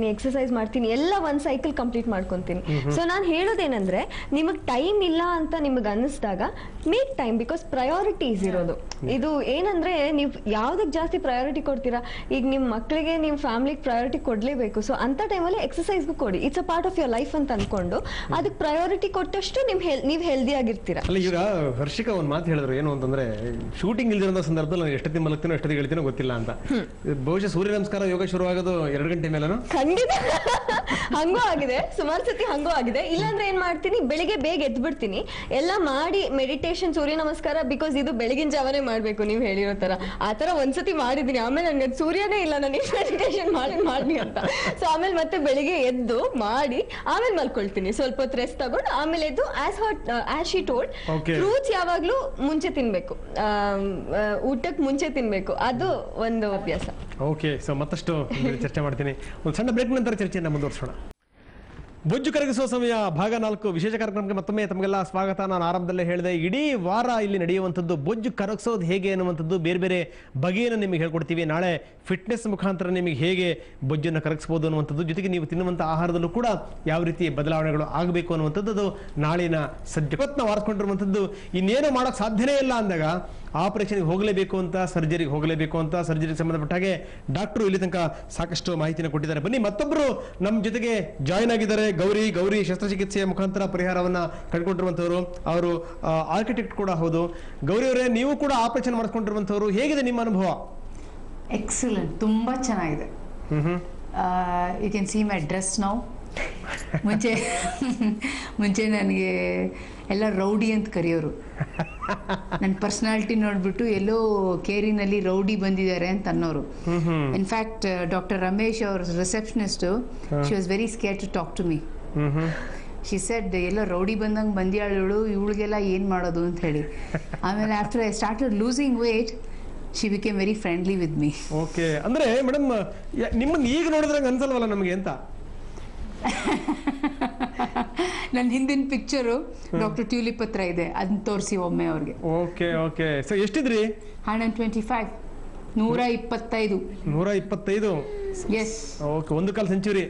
ಎಕ್ಸರ್ಸೈಸ್ ಮಾಡ್ತೀನಿ ಎಲ್ಲ ಒಂದ್ ಸೈಕಲ್ ಕಂಪ್ಲೀಟ್ ಮಾಡ್ಕೊಂತೀನಿ ಸೊ ನಾನು ಹೇಳೋದೇನಂದ್ರೆ ನಿಮಗೆ ಟೈಮ್ ಇಲ್ಲ ಅಂತ ನಿಮಗೆ ಅನ್ನಿಸ್ದಾಗ ಮೇಕ್ ಟೈಮ್ ಬಿಕಾಸ್ ಪ್ರಯಾರಿಟೀಸ್ ಇರೋದು ಇದು ಏನಂದ್ರೆ ನೀವು ಯಾವ್ದಕ್ಕೆ ಜಾಸ್ತಿ ಪ್ರಯಾರಿಟಿ ಕೊಡ್ತೀರಾ ಈಗ ನಿಮ್ಮ ಮಕ್ಕಳಿಗೆ ನಿಮ್ಮ ಫ್ಯಾಮಿಲಿಗೆ ಪ್ರಯಾರಿಟಿ ಕೊಡ್ಲೇಬೇಕು ಸೊ ಅಂತ ಟೈಮಲ್ಲಿ ಎಕ್ಸರ್ಸೈಸ್ಗೂ ಕೊಡಿ it's a part of your life ಅಂತ ಅನ್ಕೊಂಡು ಅದಕ್ಕೆ ಪ್ರಯಾರಿಟಿ ಕೊಟ್ಟಷ್ಟು ನಿಮ್ ಹೆಲ್ ನೀವು ಹೆಲ್ದಿ ಆಗಿರ್ತೀರಾ ಅಲ್ಲ ಈಗ ಹರ್ಷಿಕಾ ಒಂದು ಮಾತು ಹೇಳಿದ್ರು ಏನು ಅಂತಂದ್ರೆ ಶೂಟಿಂಗ್ ಇಲ್ದಿರೋ ಸಂದರ್ಭದಲ್ಲಿ ನಾನು ಎಷ್ಟೊತ್ತಿಗೆ ಮಲಗ್ತೀನೋ ಎಷ್ಟೊತ್ತಿಗೆ ಹೇಳ್ತೀನೋ ಗೊತ್ತಿಲ್ಲ ಅಂತ ಬಹುಶಃ ಸೂರ್ಯ ನಮಸ್ಕಾರ ಯೋಗ ಶುರುವಾಗೋದು ಎರಡು ಗಂಟೆ ಮೇಲೇನೋ ಖಂಡಿತ ಹಂಗೂ ಆಗಿದೆ ಸುಮಾರು ಸತಿ ಹಂಗೂ ಆಗಿದೆ ಇಲ್ಲಾಂದ್ರೆ ಏನ್ ಮಾಡ್ತೀನಿ ಬೆಳಿಗ್ಗೆ ಬೇಗ ಎದ್ಬಿಡ್ತೀನಿ ಎಲ್ಲ ಮಾಡಿ ಮೆಡಿಟೇಷನ್ ಸೂರ್ಯ ನಮಸ್ಕಾರ ಬಿಕಾಸ್ ಇದು ಬೆಳಗಿನ ಜಾವನೇ ಮಾಡ್ಬೇಕು ನೀವು ಹೇಳಿರೋ ತರ ಆ ತರ ಒಂದ್ಸತಿ ಮಾಡಿದೀನಿ ಆಮೇಲೆ ನನ್ಗೆ ಅದ್ ಸೂರ್ಯನೇ ಇಲ್ಲ ನನಗೆ ಮೆಡಿಟೇಷನ್ ಮಾಡಿ ಮಾಡಿ ಅಂತ ಸೊ ಆಮೇಲೆ ಮತ್ತೆ ಬೆಳಿಗ್ಗೆ ಎದ್ದು ಮಾಡಿ ಆಮೇಲೆ ಮಲ್ಕೊಳ್ತೀನಿ ಸ್ವಲ್ಪ ಹೊತ್ತು ರೆಸ್ಟ್ ತಗೊಂಡು ಆಮೇಲೆ ಎದ್ದು as hot as she told Okay. Fruits ಯಾವಾಗ್ಲೂ ಮುಂಚೆ ತಿನ್ಬೇಕು ಊಟಕ್ಕೆ ಮುಂಚೆ ತಿನ್ಬೇಕು ಅದು ಒಂದು ಅಭ್ಯಾಸ ಓಕೆ ಸೊ ಮತ್ತಷ್ಟು ಬೇರೆ ಚರ್ಚೆ ಮಾಡ್ತೀನಿ ಒಂದು ಸಣ್ಣ ಬ್ರೇಕ್ ನಂತರ ಚರ್ಚೆಯನ್ನು ಮುಂದುವರಿಸೋಣ ಬೊಜ್ಜು ಕರಗಿಸುವ ಸಮಯ ಭಾಗ ನಾಲ್ಕು ವಿಶೇಷ ಕಾರ್ಯಕ್ರಮಕ್ಕೆ ಮತ್ತೊಮ್ಮೆ ತಮಗೆಲ್ಲ ಸ್ವಾಗತ ನಾನು ಆರಂಭದಲ್ಲೇ ಹೇಳಿದೆ ಇಡೀ ವಾರ ಇಲ್ಲಿ ನಡೆಯುವಂಥದ್ದು ಬೊಜ್ಜು ಕರಗಿಸೋದು ಹೇಗೆ ಅನ್ನುವಂಥದ್ದು ಬೇರೆ ಬೇರೆ ಬಗೆಯನ್ನು ನಿಮಗೆ ಹೇಳ್ಕೊಡ್ತೀವಿ ನಾಳೆ ಫಿಟ್ನೆಸ್ ಮುಖಾಂತರ ನಿಮಗೆ ಹೇಗೆ ಬೊಜ್ಜನ್ನು ಕರಗಿಸ್ಬೋದು ಅನ್ನುವಂಥದ್ದು ಜೊತೆಗೆ ನೀವು ತಿನ್ನುವಂಥ ಆಹಾರದಲ್ಲೂ ಕೂಡ ಯಾವ ರೀತಿ ಬದಲಾವಣೆಗಳು ಆಗಬೇಕು ಅನ್ನುವಂಥದ್ದು ಅದು ನಾಳಿನ ಸದ್ಯ ಇವತ್ತು ನಾವು ಆರಿಸ್ಕೊಂಡಿರುವಂಥದ್ದು ಇನ್ನೇನು ಮಾಡೋಕ್ಕೆ ಸಾಧ್ಯನೇ ಇಲ್ಲ ಅಂದಾಗ ಆಪರೇಷನ್ಗೆ ಹೋಗಲೇಬೇಕು ಅಂತ ಸರ್ಜರಿಗೆ ಹೋಗಲೇಬೇಕು ಅಂತ ಸರ್ಜರಿಗೆ ಸಂಬಂಧಪಟ್ಟ ಹಾಗೆ ಡಾಕ್ಟರು ಇಲ್ಲಿ ತನಕ ಸಾಕಷ್ಟು ಮಾಹಿತಿನ ಕೊಟ್ಟಿದ್ದಾರೆ ಬನ್ನಿ ಮತ್ತೊಬ್ಬರು ನಮ್ಮ ಜೊತೆಗೆ ಜಾಯ್ನ್ ಆಗಿದ್ದಾರೆ ಗೌರಿ ಗೌರಿ ಶಸ್ತ್ರಚಿಕಿತ್ಸೆಯ ಮುಖಾಂತರ ಪರಿಹಾರವನ್ನ ಕಂಡುಕೊಂಡಿರುವಂಥವ್ರು ಅವರು ಆರ್ಕಿಟೆಕ್ಟ್ ಕೂಡ ಹೌದು ಗೌರಿ ಅವರೇ ನೀವು ಕೂಡ ಆಪರೇಷನ್ ಮಾಡಿಸ್ಕೊಂಡಿರುವಂಥವ್ರು ಹೇಗಿದೆ ನಿಮ್ಮ ಅನುಭವ ಎಕ್ಸಲೆಂಟ್ ತುಂಬ ಚೆನ್ನಾಗಿದೆ you can see my dress ನಾವು ಮುಂಚೆ ಮುಂಚೆ ನನಗೆ ಎಲ್ಲ ರೌಡಿ ಅಂತ ಕರೆಯೋರು ನನ್ನ ಪರ್ಸ್ನಾಲಿಟಿ ನೋಡ್ಬಿಟ್ಟು ಎಲ್ಲೋ ಕೇರಿನಲ್ಲಿ ರೌಡಿ ಬಂದಿದ್ದಾರೆ ಅಂತ ಅನ್ನೋರು ಇನ್ಫ್ಯಾಕ್ಟ್ ಡಾಕ್ಟರ್ ರಮೇಶ್ ಅವ್ರ receptionist she was very scare to talk to me she said ಎಲ್ಲ ರೌಡಿ ಬಂದಂಗೆ ಬಂದ್ಯಾಳು ಇವಳಿಗೆಲ್ಲ ಏನು ಮಾಡೋದು ಅಂತ ಹೇಳಿ ಆಮೇಲೆ after I started losing weight she became very friendly with me okay ಅಂದ್ರೆ ಮೇಡಮ್ ನಿಮ್ಮನ್ನ ಈಗ ನೋಡಿದ್ರೆ ಅನ್ಸಲ್ವಲ್ಲ ನಮಗೆ ಅಂತ ನನ್ನ ಹಿಂದಿನ ಪಿಕ್ಚರು ಡಾಕ್ಟರ್ ಟ್ಯೂಲಿಪ್ ಹತ್ರ ಇದೆ ಅದನ್ನ ತೋರಿಸಿ ಒಮ್ಮೆ ಅವ್ರಿಗೆ ಓಕೆ ಓಕೆ ಸೊ ಎಷ್ಟಿದ್ರಿ ಹಂಡ್ರೆಡ್ ಟ್ವೆಂಟಿ ಫೈವ್ ನೂರ ಇಪ್ಪತ್ತೈದು ನೂರ ಇಪ್ಪತ್ತೈದು ಎಸ್ ಓಕೆ ಒಂದು ಕಾಲ್ ಸೆಂಚುರಿ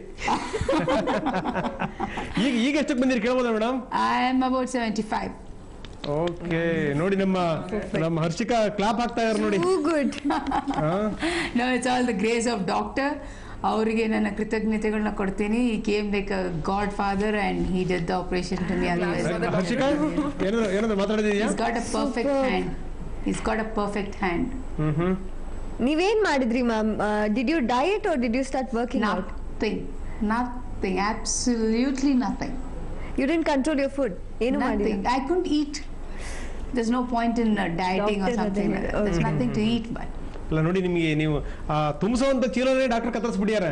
ಈಗ ಈಗ ಎಷ್ಟಕ್ಕೆ ಬಂದಿರಿ ಕೇಳ್ಬೋದಾ madam I am about seventy five okay ನೋಡಿ ನಮ್ಮ ನಮ್ಮ ಹರ್ಷಿಕಾ ಕ್ಲಾಪ್ ಹಾಕ್ತಾ ಇದಾರೆ ನೋಡಿ ಗುಡ್ ಹಾ? No it's all the grace of doctor ಅವರಿಗೆ ನನ್ನ ಕೃತಜ್ಞತೆಗಳನ್ನ ಕೊಡ್ತೀನಿ he came like godfather and he did the operation to me Harshika ಏನಾದ್ರು ಏನಾದ್ರು ಮಾತಾಡಿದೀಯಾ is got a perfect hand is got a perfect hand hmm hmm ನೀವೇನ್ ಮಾಡಿದ್ರಿ ma'am did you diet or did you start working out nothing nothing absolutely nothing you didn't control your food ಏನು ಮಾಡಿಲ್ಲ Nothing. I couldn't eat. There's no point in uh, dieting or Doctor something like that. There's okay. nothing to eat, but ಅಲ್ಲ ನೋಡಿ ನಿಮಗೆ ನೀವು ಆ, ತುಂಬಿಸುವಂತ ಚೀಲನೇ ಡಾಕ್ಟರ್ ಕತ್ತರಿಸ್ಬಿಟ್ಟಿದ್ದಾರೆ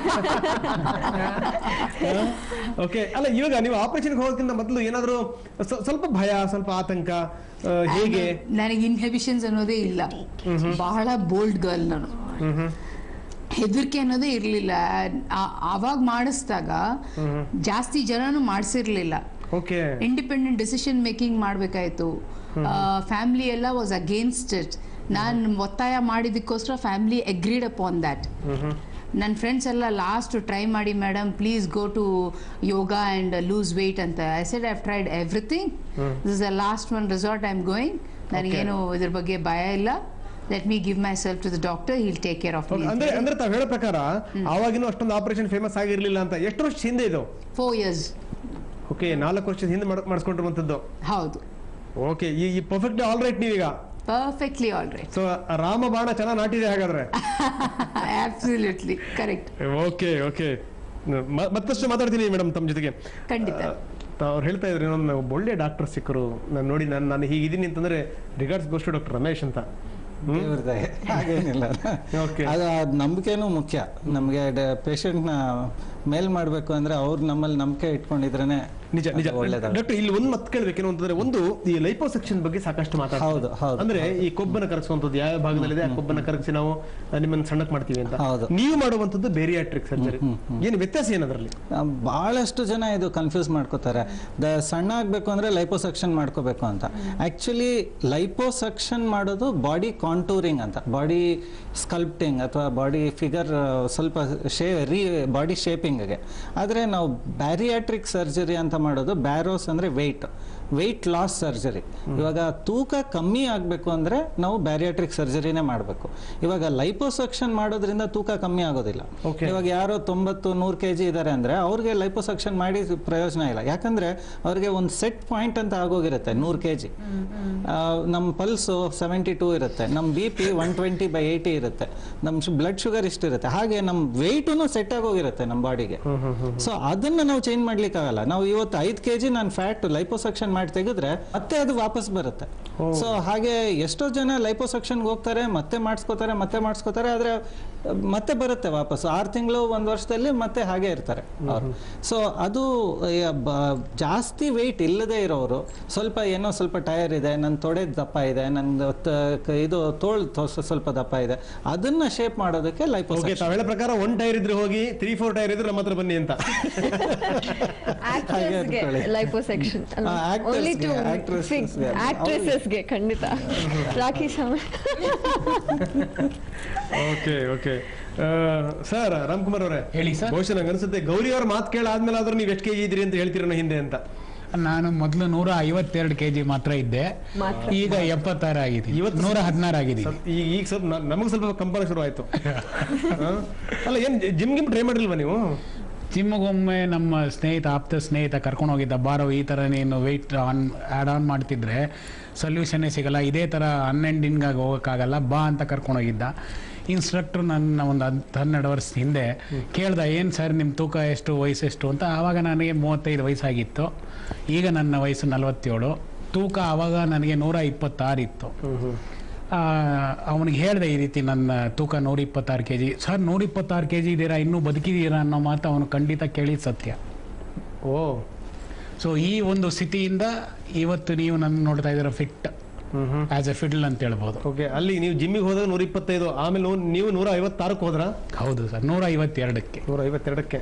ಓಕೆ ಅಲ್ಲ ಇವಾಗ ನೀವು ಆಪರೇಷನ್ಗೆ ಹೋಗೋಕ್ಕಿಂತ ಮೊದಲು ಏನಾದರೂ ಸ್ವಲ್ಪ ಭಯ ಸ್ವಲ್ಪ ಆತಂಕ ಆ, ಹೇಗೆ ನನಗೆ ಇನ್ಹಿಬಿಷನ್ಸ್ ಅನ್ನೋದೇ ಇಲ್ಲ ಬಹಳ ಬೋಲ್ಡ್ ಗರ್ಲ್ ನಾನು ಹೆದರಿಕೆ ಅನ್ನೋದೇ ಇರಲಿಲ್ಲ ಆವಾಗ ಮಾಡಿಸಿದಾಗ ಜಾಸ್ತಿ ಜನನು ಮಾಡಿಸಿರ್ಲಿಲ್ಲ ಓಕೆ ಇಂಡಿಪೆಂಡೆಂಟ್ ಡಿಸಿಷನ್ ಮೇಕಿಂಗ್ ಮಾಡಬೇಕಾಯ್ತು ಫ್ಯಾಮಿಲಿ ಎಲ್ಲ ವಾಸ್ ಅಗೇನ್ಸ್ಟ್ ಇಟ್ ನಾನು ಒತ್ತಾಯ ಮಾಡಿದ್ದಕ್ಕೋಸ್ಕರ ಫ್ಯಾಮಿಲಿ ಅಗ್ರೀಡ್ ಅಪಾನ್ ದ್ಯಾಟ್ ನನ್ನ ಫ್ರೆಂಡ್ಸ್ ಎಲ್ಲ ಲಾಸ್ಟ್ ಟ್ರೈ ಮಾಡಿ madam please go to yoga and lose weight ಅಂತ I said I've tried everything this is the last one resort I am going ನನಗೇನು ಇದ್ರ ಬಗ್ಗೆ ಭಯ ಇಲ್ಲ let me give myself to the doctor he'll take care of me ಅಂದ್ರೆ ಅಂದ್ರೆ ತಾವ್ ಹೇಳೋ ಪ್ರಕಾರ ಆವಾಗಿನೂ ಅಷ್ಟೊಂದು ಆಪರೇಷನ್ ಫೇಮಸ್ ಆಗಿರ್ಲಿಲ್ಲ ಅಂತ ಎಷ್ಟು ವರ್ಷ ಹಿಂದೆ ಇದು ಫೋರ್ ಇಯರ್ಸ್ ಓಕೆ ನಾಲ್ಕು ವರ್ಷದ ಹಿಂದೆ ಮಾಡ್- ಮಾಡಿಸ್ಕೊಂಡಿರುವಂತದ್ದು ಹೌದು ಓಕೆ ಈ ಈ ಪರ್ಫೆಕ್ಟ್ ಆಲ್ ರೈಟ್ ನೀವೀಗ perfectly all right so Rama ಬಾಣ ಚೆನ್ನಾಗಿ ನಾಟಿದೆ ಹಾಗಾದ್ರೆ ಆಬ್ಸಲ್ಯೂಟ್ಲಿ ಕರೆಕ್ಟ್ ಓಕೆ ಓಕೆ ಮತ್ತಷ್ಟು ಮಾತಾಡ್ತೀನಿ ಮೇಡಮ್ ತಮ್ಮ ಜೊತೆಗೆ ಖಂಡಿತ. ಅವ್ರು ಹೇಳ್ತಾ ಇದ್ರು ಇನ್ನೊಂದು ಒಳ್ಳೆ ಡಾಕ್ಟರ್ ಸಿಕ್ಕರು ನಾನು ನೋಡಿ ನಾನು ನಾನು ಹೀಗಿದ್ದೀನಿ ಅಂತಂದ್ರೆ ರಿಗಾರ್ಡ್ಸ್ ಗೋಸ್ಟ್ ಡಾಕ್ಟರ್ ರಮೇಶ್ ಅಂತ ಹ್ಮ್? ದೇವ್ರ ದಯೆ. ಹಾಗೇನಿಲ್ಲ Okay. ಅದು ಆ ನಂಬಿಕೆನೂ ಮುಖ್ಯ ನಮಗೆ ಪೇಷಂಟ್ನ ಮೇಲ್ ಮಾಡಬೇಕು ಅಂದ್ರೆ ಅವ್ರು ನಮ್ಮಲ್ಲಿ ನಂಬಿಕೆ ಇಟ್ಕೊಂಡಿದ್ರೇನೆ ನಿಜ ನಿಜ ಅದು ಒಳ್ಳೇದಾಗುತ್ತೆ. ಡಾಕ್ಟರ್ ಇಲ್ಲಿ ಒಂದು ಮತ್ತೆ ಕೇಳ್ಬೇಕೇನು ಅಂತಂದ್ರೆ ಒಂದು ಈ ಲೈಪೋಸೆಕ್ಷನ್ ಬಗ್ಗೆ ಸಾಕಷ್ಟು ಮಾತಾಡ್ತಾರೆ ಹೌದು, ಹೌದು, ಅಂದ್ರೆ ಈ ಕೊಬ್ಬನ ಕರಗಿಸುವಂತದ್ದು ಯಾವ ಭಾಗದಲ್ಲಿದೆ ಆ ಕೊಬ್ಬನ ಕರಗಿಸಿ ನಾವು ಆ, ನಿಮ್ಮನ್ನ ಸಣ್ಣಕ್ ಮಾಡ್ತೀವಿ ಅಂತ ಹೌದು. ನೀವು ಮಾಡುವಂತದ್ದು ಬೇರಿಯಾಟ್ರಿಕ್ ಸರ್ಜರಿ ಏನು ವ್ಯತ್ಯಾಸ ಏನದ್ರಲ್ಲಿ ಆ, ಬಹಳಷ್ಟು ಜನ ಇದು ಕನ್ಫ್ಯೂಸ್ ಮಾಡ್ಕೋತಾರೆ ದ ಸಣ್ಣ ಆಗಬೇಕು ಅಂದ್ರೆ ಲೈಪೋಸೆಕ್ಷನ್ ಮಾಡ್ಕೋಬೇಕು ಅಂತ ಆಕ್ಚುಲಿ ಲೈಪೋಸೆಕ್ಷನ್ ಮಾಡೋದು ಬಾಡಿ ಕಾಂಟೂರಿಂಗ್ ಅಂತ ಬಾಡಿ ಸ್ಕಲ್ಪ್ಟಿಂಗ್ ಅಥವಾ ಬಾಡಿ ಫಿಗರ್ ಸ್ವಲ್ಪ ಶೇ ರೀ ಬಾಡಿ ಶೇಪಿಂಗ್ಗೆ ಆದರೆ ನಾವು ಬ್ಯಾರಿಯಾಟ್ರಿಕ್ ಸರ್ಜರಿ ಅಂತ ಮಾಡೋದು ಬ್ಯಾರೋಸ್ ಅಂದ್ರೆ ವೆಯ್ಟ್ ವೆಯ್ಟ್ ಲಾಸ್ ಸರ್ಜರಿ ಇವಾಗ ತೂಕ ಕಮ್ಮಿ ಆಗಬೇಕು ಅಂದ್ರೆ ನಾವು ಬ್ಯಾರಿಯಾಟ್ರಿಕ್ ಸರ್ಜರಿನೇ ಮಾಡಬೇಕು ಇವಾಗ ಲೈಪೋಸೆಕ್ಷನ್ ಮಾಡೋದ್ರಿಂದ ತೂಕ ಕಮ್ಮಿ ಆಗೋದಿಲ್ಲ Okay. ಇವಾಗ ಯಾರೋ ತೊಂಬತ್ತು ನೂರು ಕೆ ಜಿ ಇದ್ದಾರೆ ಅಂದ್ರೆ ಅವ್ರಿಗೆ ಲೈಪೋಸೆಕ್ಷನ್ ಮಾಡಿ ಪ್ರಯೋಜನ ಇಲ್ಲ ಯಾಕಂದ್ರೆ ಅವ್ರಿಗೆ ಒಂದು ಸೆಟ್ ಪಾಯಿಂಟ್ ಅಂತ ಆಗೋಗಿರುತ್ತೆ ನೂರು ಕೆ ಜಿ ನಮ್ಮ ಪಲ್ಸು ಸೆವೆಂಟಿ ಟೂ ಇರುತ್ತೆ ನಮ್ಮ B P one twenty by eighty ಇರುತ್ತೆ ನಮ್ಮ ಬ್ಲಡ್ ಶುಗರ್ ಇಷ್ಟಿರುತ್ತೆ ಹಾಗೆ ನಮ್ಮ ವೆಯ್ಟು ಸೆಟ್ ಆಗೋಗಿರುತ್ತೆ ನಮ್ಮ ಬಾಡಿಗೆ ಸೊ ಅದನ್ನ ನಾವು ಚೇಂಜ್ ಮಾಡ್ಲಿಕ್ಕೆ ಆಗಲ್ಲ ನಾವು ಇವತ್ತು ಐದು ಕೆ ಜಿ ನಾನು ಫ್ಯಾಟ್ ಲೈಪೋಸೆಕ್ಷನ್ ಮಾಡಿ ತೆಗೆದ್ರೆ ಮತ್ತೆ ಅದು ವಾಪಸ್ ಬರುತ್ತೆ ಸೊ ಹಾಗೆ ಎಷ್ಟೋ ಜನ ಲೈಪೋಸೆಕ್ಷನ್ಗೆ ಹೋಗ್ತಾರೆ ಮತ್ತೆ ಮಾಡಿಸ್ಕೋತಾರೆ ಮತ್ತೆ ಮಾಡಿಸ್ಕೋತಾರೆ ಆದ್ರೆ ಮತ್ತೆ ಬರುತ್ತೆ ವಾಪಸ್ ಆರು ತಿಂಗಳು ಒಂದು ವರ್ಷದಲ್ಲಿ ಮತ್ತೆ ಹಾಗೆ ಇರ್ತಾರೆ ಅವ್ರು ಸೊ ಅದು ಆ, ಬ- ಜಾಸ್ತಿ ವೆಯ್ಟ್ ಇಲ್ಲದೆ ಇರೋರು ಸ್ವಲ್ಪ ಏನೋ ಸ್ವಲ್ಪ ಟೈರ್ ಇದೆ ನನ್ನ ತೊಡೆ ದಪ್ಪ ಇದೆ ನನ್ನ ಇದು ತೋಳ್ ತೊ- ಸ್ವಲ್ಪ ದಪ್ಪ ಇದೆ ಅದನ್ನ ಶೇಪ್ ಮಾಡೋದಕ್ಕೆ ಓಕೆ ಲೈಪೋಸೆಕ್ಷನ್ ತಾವ್ ಹೇಳೋ ಪ್ರಕಾರ ಒನ್ ಟೈರ್ ಇದ್ರೆ ಹೋಗಿ ತ್ರೀ ಫೋರ್ ಟೈರ್ ಇದ್ರೆ ನಮ್ಮ ಹತ್ರ ಬನ್ನಿ ಅಂತ ಆಕ್ಟರ್ಸ್ಗೆ ಅನ್ಕೊಳ್ಳಿ. ಲೈಪೋಸೆಕ್ಷನ್ ಆ, actors ಓನ್ಲಿ ಗೆ, ಟು actresses ಗೆ. ಆಕ್ಟ್ರೆಸಸ್ಗೆ ಖಂಡಿತ ರಾಖಿ ಸಾಮ ಓಕೆ ಓಕೆ ಸರ್ ರಾಮ್ಕುಮಾರ್ ಅವರೇ ಹೇಳಿ ಸರ್. ಬಹುಶಃ ನಂಗೆ ಅನ್ಸುತ್ತೆ ಗೌರಿ ಅವ್ರ ಮಾತು ಕೇಳಾದ್ಮೇಲೆ ಆದ್ರೂ ನೀವು ಎಷ್ಟು ಕೆಜಿ ಇದ್ರಿ ಅಂತ ಹೇಳ್ತೀರ ಹಿಂದೆ ಅಂತ ನಾನು ಮೊದಲು ನೂರ ಐವತ್ತೆರಡು ಕೆ ಜಿ ಮಾತ್ರ ಇದ್ದೆ ಮಾತ್ರ. ಈಗ ಎಪ್ಪತ್ತಾರು ಆಗಿದ್ದೀನಿ ಇವತ್ತು ನೂರ ಹದಿನಾರು ಆಗಿದ್ದೀನಿ ಸ್ವಲ್ಪ- ಈಗ ಈಗ ಸ್ವಲ್ಪ ನ- ನಮಗೆ ಸ್ವಲ್ಪ ಕಂಪನ ಶುರು ಆಯ್ತು ಹಾ? ಅಲ್ಲ ಏನ್ ಜಿಮ್ ಗಿಮ್ ಟ್ರೈ ಮಾಡಿಲ್ವಾ ನೀವು ಜಿಮ್ಗೊಮ್ಮೆ ನಮ್ಮ ಸ್ನೇಹಿತ ಆಪ್ತ ಸ್ನೇಹಿತ ಕರ್ಕೊಂಡು ಹೋಗಿದ್ದ ಬಾರೋ ಈ ಥರ ನೀನು ವೆಯ್ಟ್ ಆನ್ ಆ್ಯಡ್ ಆನ್ ಮಾಡ್ತಿದ್ರೆ ಸೊಲ್ಯೂಷನ್ನೇ ಸಿಗಲ್ಲ ಇದೇ ಥರ ಹನ್ನೆಂಡಿನ್ಗಾಗಿ ಹೋಗೋಕ್ಕಾಗಲ್ಲ ಬಾ ಅಂತ ಕರ್ಕೊಂಡು ಹೋಗಿದ್ದ ಇನ್ಸ್ಟ್ರಕ್ಟ್ರು ನನ್ನ ಒಂದು ಹತ್ತು ಹನ್ನೆರಡು ವರ್ಷ ಹಿಂದೆ ಕೇಳ್ದ ಏನು ಸರ್ ನಿಮ್ಮ ತೂಕ ಎಷ್ಟು ವಯಸ್ಸೆಷ್ಟು ಅಂತ ಆವಾಗ ನನಗೆ ಮೂವತ್ತೈದು ವಯಸ್ಸಾಗಿತ್ತು ಈಗ ನನ್ನ ವಯಸ್ಸು ನಲವತ್ತೇಳು ತೂಕ ಆವಾಗ ನನಗೆ ನೂರ ಇಪ್ಪತ್ತಾರು ಇತ್ತು ಅವನಿಗೆ ಹೇಳಿದೆ ಈ ರೀತಿ ನನ್ನ ತೂಕ ನೂರ ಇಪ್ಪತ್ತಾರು ಕೆ ಜಿ ಸರ್ ನೂರ ಇಪ್ಪತ್ತಾರು ಕೆ ಜಿ ಇದ್ದೀರಾ ಇನ್ನೂ ಬದುಕಿದ್ದೀರಾ ಅನ್ನೋ ಮಾತು ಅವನು ಖಂಡಿತ ಕೇಳಿದ ಸತ್ಯ ಓ ಸೊ ಈ ಒಂದು ಸ್ಥಿತಿಯಿಂದ ಇವತ್ತು ನೀವು ನನ್ನ ನೋಡ್ತಾ ಇದ್ದೀರಾ ಫಿಟ್ ಆಸ್ ಎ ಫಿಡ್ಲ್ ಅಂತ ಹೇಳ್ಬೋದು ಓಕೆ ಅಲ್ಲಿ ನೀವು ಜಿಮ್ಮಿಗೆ ಹೋದಾಗ ನೂರ ಇಪ್ಪತ್ತೈದು ಆಮೇಲೆ ನೂ- ನೀವು ನೂರ ಐವತ್ತಾರಕ್ಕೆ ಹೋದ್ರಾ ಹೌದು ಸರ್ ನೂರ ಐವತ್ತೆರಡಕ್ಕೆ ನೂರ ಐವತ್ತೆರಡಕ್ಕೆ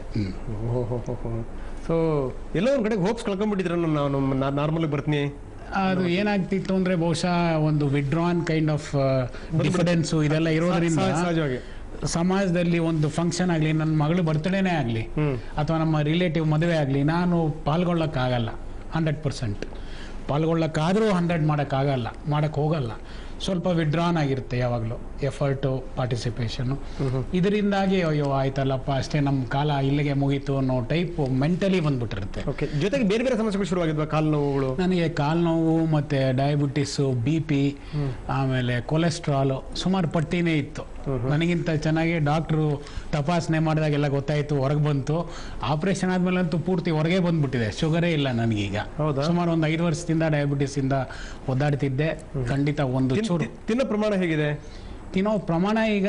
ಸೊ ಎಲ್ಲೋ ಒಂದ್ ಕಡೆಗೆ ಹೋಪ್ಸ್ ಕಳ್ಕೊಂಡ್ಬಿಟ್ಟಿದ್ರ ನಾನು ನಾರ್ಮಲ್ ಬರ್ತೀನಿ ಅದು ಏನಾಗ್ತಿತ್ತು ಅಂದ್ರೆ ಬಹುಶಃ ಒಂದು ವಿಡ್ರಾನ್ ಕೈಂಡ್ ಆಫ್ ಡಿಫರೆನ್ಸು ಇದೆಲ್ಲ ಇರೋದ್ರಿಂದ ಸಹಜ- ಸಹಜವಾಗಿ. ಸಮಾಜದಲ್ಲಿ ಒಂದು ಫಂಕ್ಷನ್ ಆಗಲಿ ನನ್ನ ಮಗಳು ಬರ್ತ್ಡೇನೇ ಆಗಲಿ ಅಥವಾ ನಮ್ಮ ರಿಲೇಟಿವ್ ಮದುವೆ ಆಗಲಿ ನಾನು ಪಾಲ್ಗೊಳ್ಳೋಕ್ಕಾಗಲ್ಲ ಹಂಡ್ರೆಡ್ ಪರ್ಸೆಂಟ್ ಪಾಲ್ಗೊಳ್ಳೋಕ್ಕಾದರೂ ಹಂಡ್ರೆಡ್ ಮಾಡೋಕ್ಕಾಗಲ್ಲ ಮಾಡೋಕ್ಕೆ ಹೋಗಲ್ಲ ಸ್ವಲ್ಪ ವಿಡ್ರಾನ್ ಆಗಿರುತ್ತೆ ಯಾವಾಗಲೂ ಎಫರ್ಟು ಪಾರ್ಟಿಸಿಪೇಷನ್ನು ಇದರಿಂದಾಗಿ ಅಯ್ಯೋ ಆಯ್ತಲ್ಲಪ್ಪ ಅಷ್ಟೇ ನಮ್ಮ ಕಾಲ ಇಲ್ಲಿಗೆ ಮುಗೀತು ಅನ್ನೋ ಟೈಪ್ ಮೆಂಟಲಿ ಬಂದ್ಬಿಟ್ಟಿರುತ್ತೆ ಓಕೆ ಜೊತೆಗೆ ಬೇರೆ ಬೇರೆ ಸಮಸ್ಯೆಗಳು ಶುರುವಾಗಿದ್ವಾ ಕಾಲು ನೋವುಗಳು ನನಗೆ ಕಾಲು ನೋವು ಮತ್ತು ಡಯಾಬಿಟಿಸು ಬಿ ಪಿ ಆಮೇಲೆ ಕೊಲೆಸ್ಟ್ರಾಲು ಸುಮಾರು ಪಟ್ಟಿನೇ ಇತ್ತು ನನಗಿಂತ ಚೆನ್ನಾಗಿ ಡಾಕ್ಟ್ರು ತಪಾಸಣೆ ಮಾಡಿದಾಗೆಲ್ಲ ಗೊತ್ತಾಯಿತು ಹೊರಗೆ ಬಂತು ಆಪರೇಷನ್ ಆದ್ಮೇಲಂತೂ ಪೂರ್ತಿ ಹೊರಗೆ ಬಂದ್ಬಿಟ್ಟಿದೆ ಶುಗರೇ ಇಲ್ಲ ನನಗೀಗ ಹೌದಾ? ಸುಮಾರು ಒಂದು ಐದು ವರ್ಷದಿಂದ ಡಯಾಬಿಟಿಸಿಂದ ಒದ್ದಾಡ್ತಿದ್ದೆ ಖಂಡಿತ ಒಂದು ತಿನ್- ಚೂರು ತಿನ್ನೋ ಪ್ರಮಾಣ ಹೇಗಿದೆ ತಿನ್ನೋ ಪ್ರಮಾಣ ಈಗ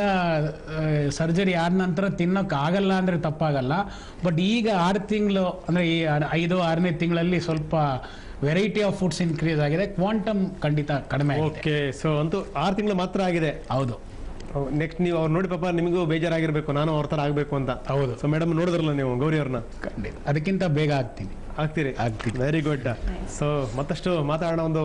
ಸರ್ಜರಿ ಆದ ನಂತರ ತಿನ್ನೋಕೆ ಆಗಲ್ಲ ಅಂದರೆ ತಪ್ಪಾಗಲ್ಲ ಬಟ್ ಈಗ ಆರು ತಿಂಗಳು ಅಂದರೆ ಈ ಆರ್- ಐದು ಆರನೇ ತಿಂಗಳಲ್ಲಿ ಸ್ವಲ್ಪ ವೆರೈಟಿ ಆಫ್ ಫುಡ್ಸ್ ಇನ್ಕ್ರೀಸ್ ಆಗಿದೆ ಕ್ವಾಂಟಮ್ ಖಂಡಿತ ಕಡಿಮೆ ಆಗಿದೆ ಓಕೆ ಸೊ ಅಂತೂ ಆರು ತಿಂಗಳು ಮಾತ್ರ ಆಗಿದೆ ಹೌದು ನೆಕ್ಸ್ಟ್ ನೀವು ಅವ್ರು ನೋಡಿ ಪಾಪ ನಿಮಗೂ ಬೇಜಾರಾಗಿರ್ಬೇಕು ನಾನು ಅವ್ರ ತರ ಆಗ್ಬೇಕು ಅಂತ ಹೌದು. ಸೊ ಮೇಡಮ್ ನೋಡಿದ್ರಲ್ಲ ನೀವು ಗೌರಿ ಅವ್ರನ್ನ ಖಂಡಿತ ಅದಕ್ಕಿಂತ ಬೇಗ ಆಗ್ತೀನಿ ಆಗ್ತೀರಿ ಆಗ್ತೀನಿ. ವೆರಿ ಗುಡ್ ಸೊ ಮತ್ತಷ್ಟು ಮಾತಾಡೋಣ ಒಂದು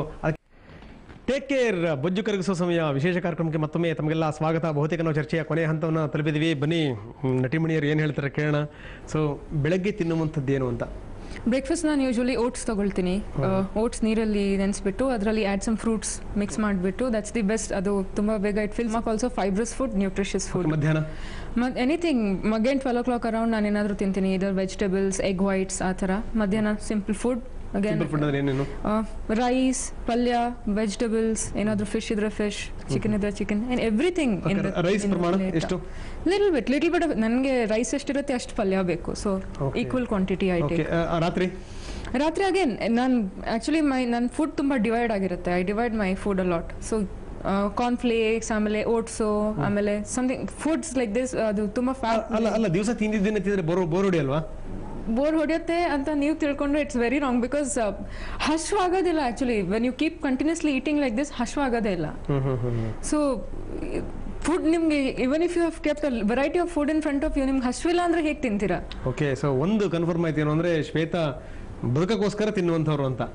ಟೇಕ್ ಕೇರ್ ಬೊಜ್ಜು ಕರಗಿಸೋ ಸಮಯ ವಿಶೇಷ ಕಾರ್ಯಕ್ರಮಕ್ಕೆ ಮತ್ತೊಮ್ಮೆ ತಮಗೆಲ್ಲ ಸ್ವಾಗತ ಬಹುತೇಕ ನಾವು ಚರ್ಚೆಯ ಕೊನೆಯ ಹಂತವನ್ನು ತಲುಪಿದ್ವಿ ಬನ್ನಿ ಹ್ಮ್, ನಟಿಮಣಿಯರು ಏನು ಹೇಳ್ತಾರೆ ಕೇಳೋಣ ಸೊ ಬೆಳಗ್ಗೆ ತಿನ್ನುವಂಥದ್ದು ಏನು ಅಂತ ಬ್ರೇಕ್ಫಾಸ್ಟ್ ನಾನು ಯೂಶ್ವಲಿ ಓಟ್ಸ್ ತಗೊಳ್ತೀನಿ ಓಟ್ಸ್ ನೀರಲ್ಲಿ ನೆನೆಸ್ಬಿಟ್ಟು ಅದರಲ್ಲಿ ಆ್ಯಡ್ ಸಮ್ ಫ್ರೂಟ್ಸ್ ಮಿಕ್ಸ್ ಮಾಡಿಬಿಟ್ಟು ದಟ್ಸ್ ದಿ ಬೆಸ್ಟ್ ಅದು ತುಂಬ ಬೇಗ ಇಟ್ ಫಿಲ್ ಮಾಕ್ also fibrous food nutritious food ಮಧ್ಯಾಹ್ನ ಮತ್ತು ಎನಿಥಿಂಗ್ ಮಗೇನ್ ಟ್ವೆಲ್ ಓ ಕ್ಲಾಕ್ ಅರೌಂಡ್ ನಾನು ಏನಾದರೂ ತಿಂತೀನಿ ಇದರ್ ವೆಜಿಟೇಬಲ್ಸ್ ಎಗ್ ವೈಟ್ಸ್ ಆ ಥರ ಮಧ್ಯಾಹ್ನ simple food again simple food ಅಂದ್ರೆ ಏನೇನು ರೈಸ್ ಪಲ್ಯ ವೆಜಿಟೇಬಲ್ಸ್ ಏನಾದರೂ ಫಿಶ್ ಇದ್ರೆ ಫಿಶ್ ಚಿಕನ್ ಇದ್ರೆ chicken and everything Okay, rice ಪ್ರಮಾಣ ಎಷ್ಟು? ಲಿಟಲ್ ಬಿಟ್ ಲಿಟಲ್ ಬಿಟ್ ನನಗೆ ರೈಸ್ ಎಷ್ಟಿರುತ್ತೆ ಅಷ್ಟು ಪಲ್ಯ ಬೇಕು so Okay. Equal quantity I okay take ರಾತ್ರಿ ರಾತ್ರಿ ಅಗೇನ್ ನಾನು ಆ್ಯಕ್ಚುಲಿ ಮೈ ನನ್ನ ಫುಡ್ ತುಂಬ ಡಿವೈಡ್ ಆಗಿರುತ್ತೆ I divide my food a lot so cornflakes ಆಮೇಲೆ ಓಟ್ಸು ಆಮೇಲೆ ಸಮಥಿಂಗ್ ಫುಡ್ಸ್ ಲೈಕ್ ದಿಸ್ ಅದು ತುಂಬ ಫ್ಯಾಟ್ ಅಲ್ಲ ಅಲ್ಲ ದಿವಸ ತಿಂದಿದ್ದೇನೆ ತಿಂದ್ರೆ ಬೋರ್ ಬೋರ್ ಹೊಡಿಯಲ್ವಾ ಬೋರ್ ಹೊಡೆಯುತ್ತೆ ಅಂತ ನೀವು ತಿಳ್ಕೊಂಡ್ರೆ ಇಟ್ಸ್ ವೆರಿ ರಾಂಗ್ ಬಿಕಾಸ್ ಹಶ್ವಾಗೋದಿಲ್ಲ actually when you keep continuously eating like this ಹಶ್ವಾಗೋದೇ ಇಲ್ಲ ಸೊ ಫುಡ್ ನಿಮಗೆ even if you have kept variety of food in front of you ನಿಮ್ಗೆ ಹಶ್ವಿಲ್ಲ ಅಂದ್ರೆ ಹೇಗೆ ತಿಂತೀರಾ ಓಕೆ ಸೊ ಒಂದು ಕನ್ಫರ್ಮ್ ಆಯ್ತು ಏನು ಅಂದ್ರೆ ಶ್ವೇತಾ ಬದುಕಕ್ಕೋಸ್ಕರ ತಿನ್ನುವಂಥವ್ರು ಅಂತ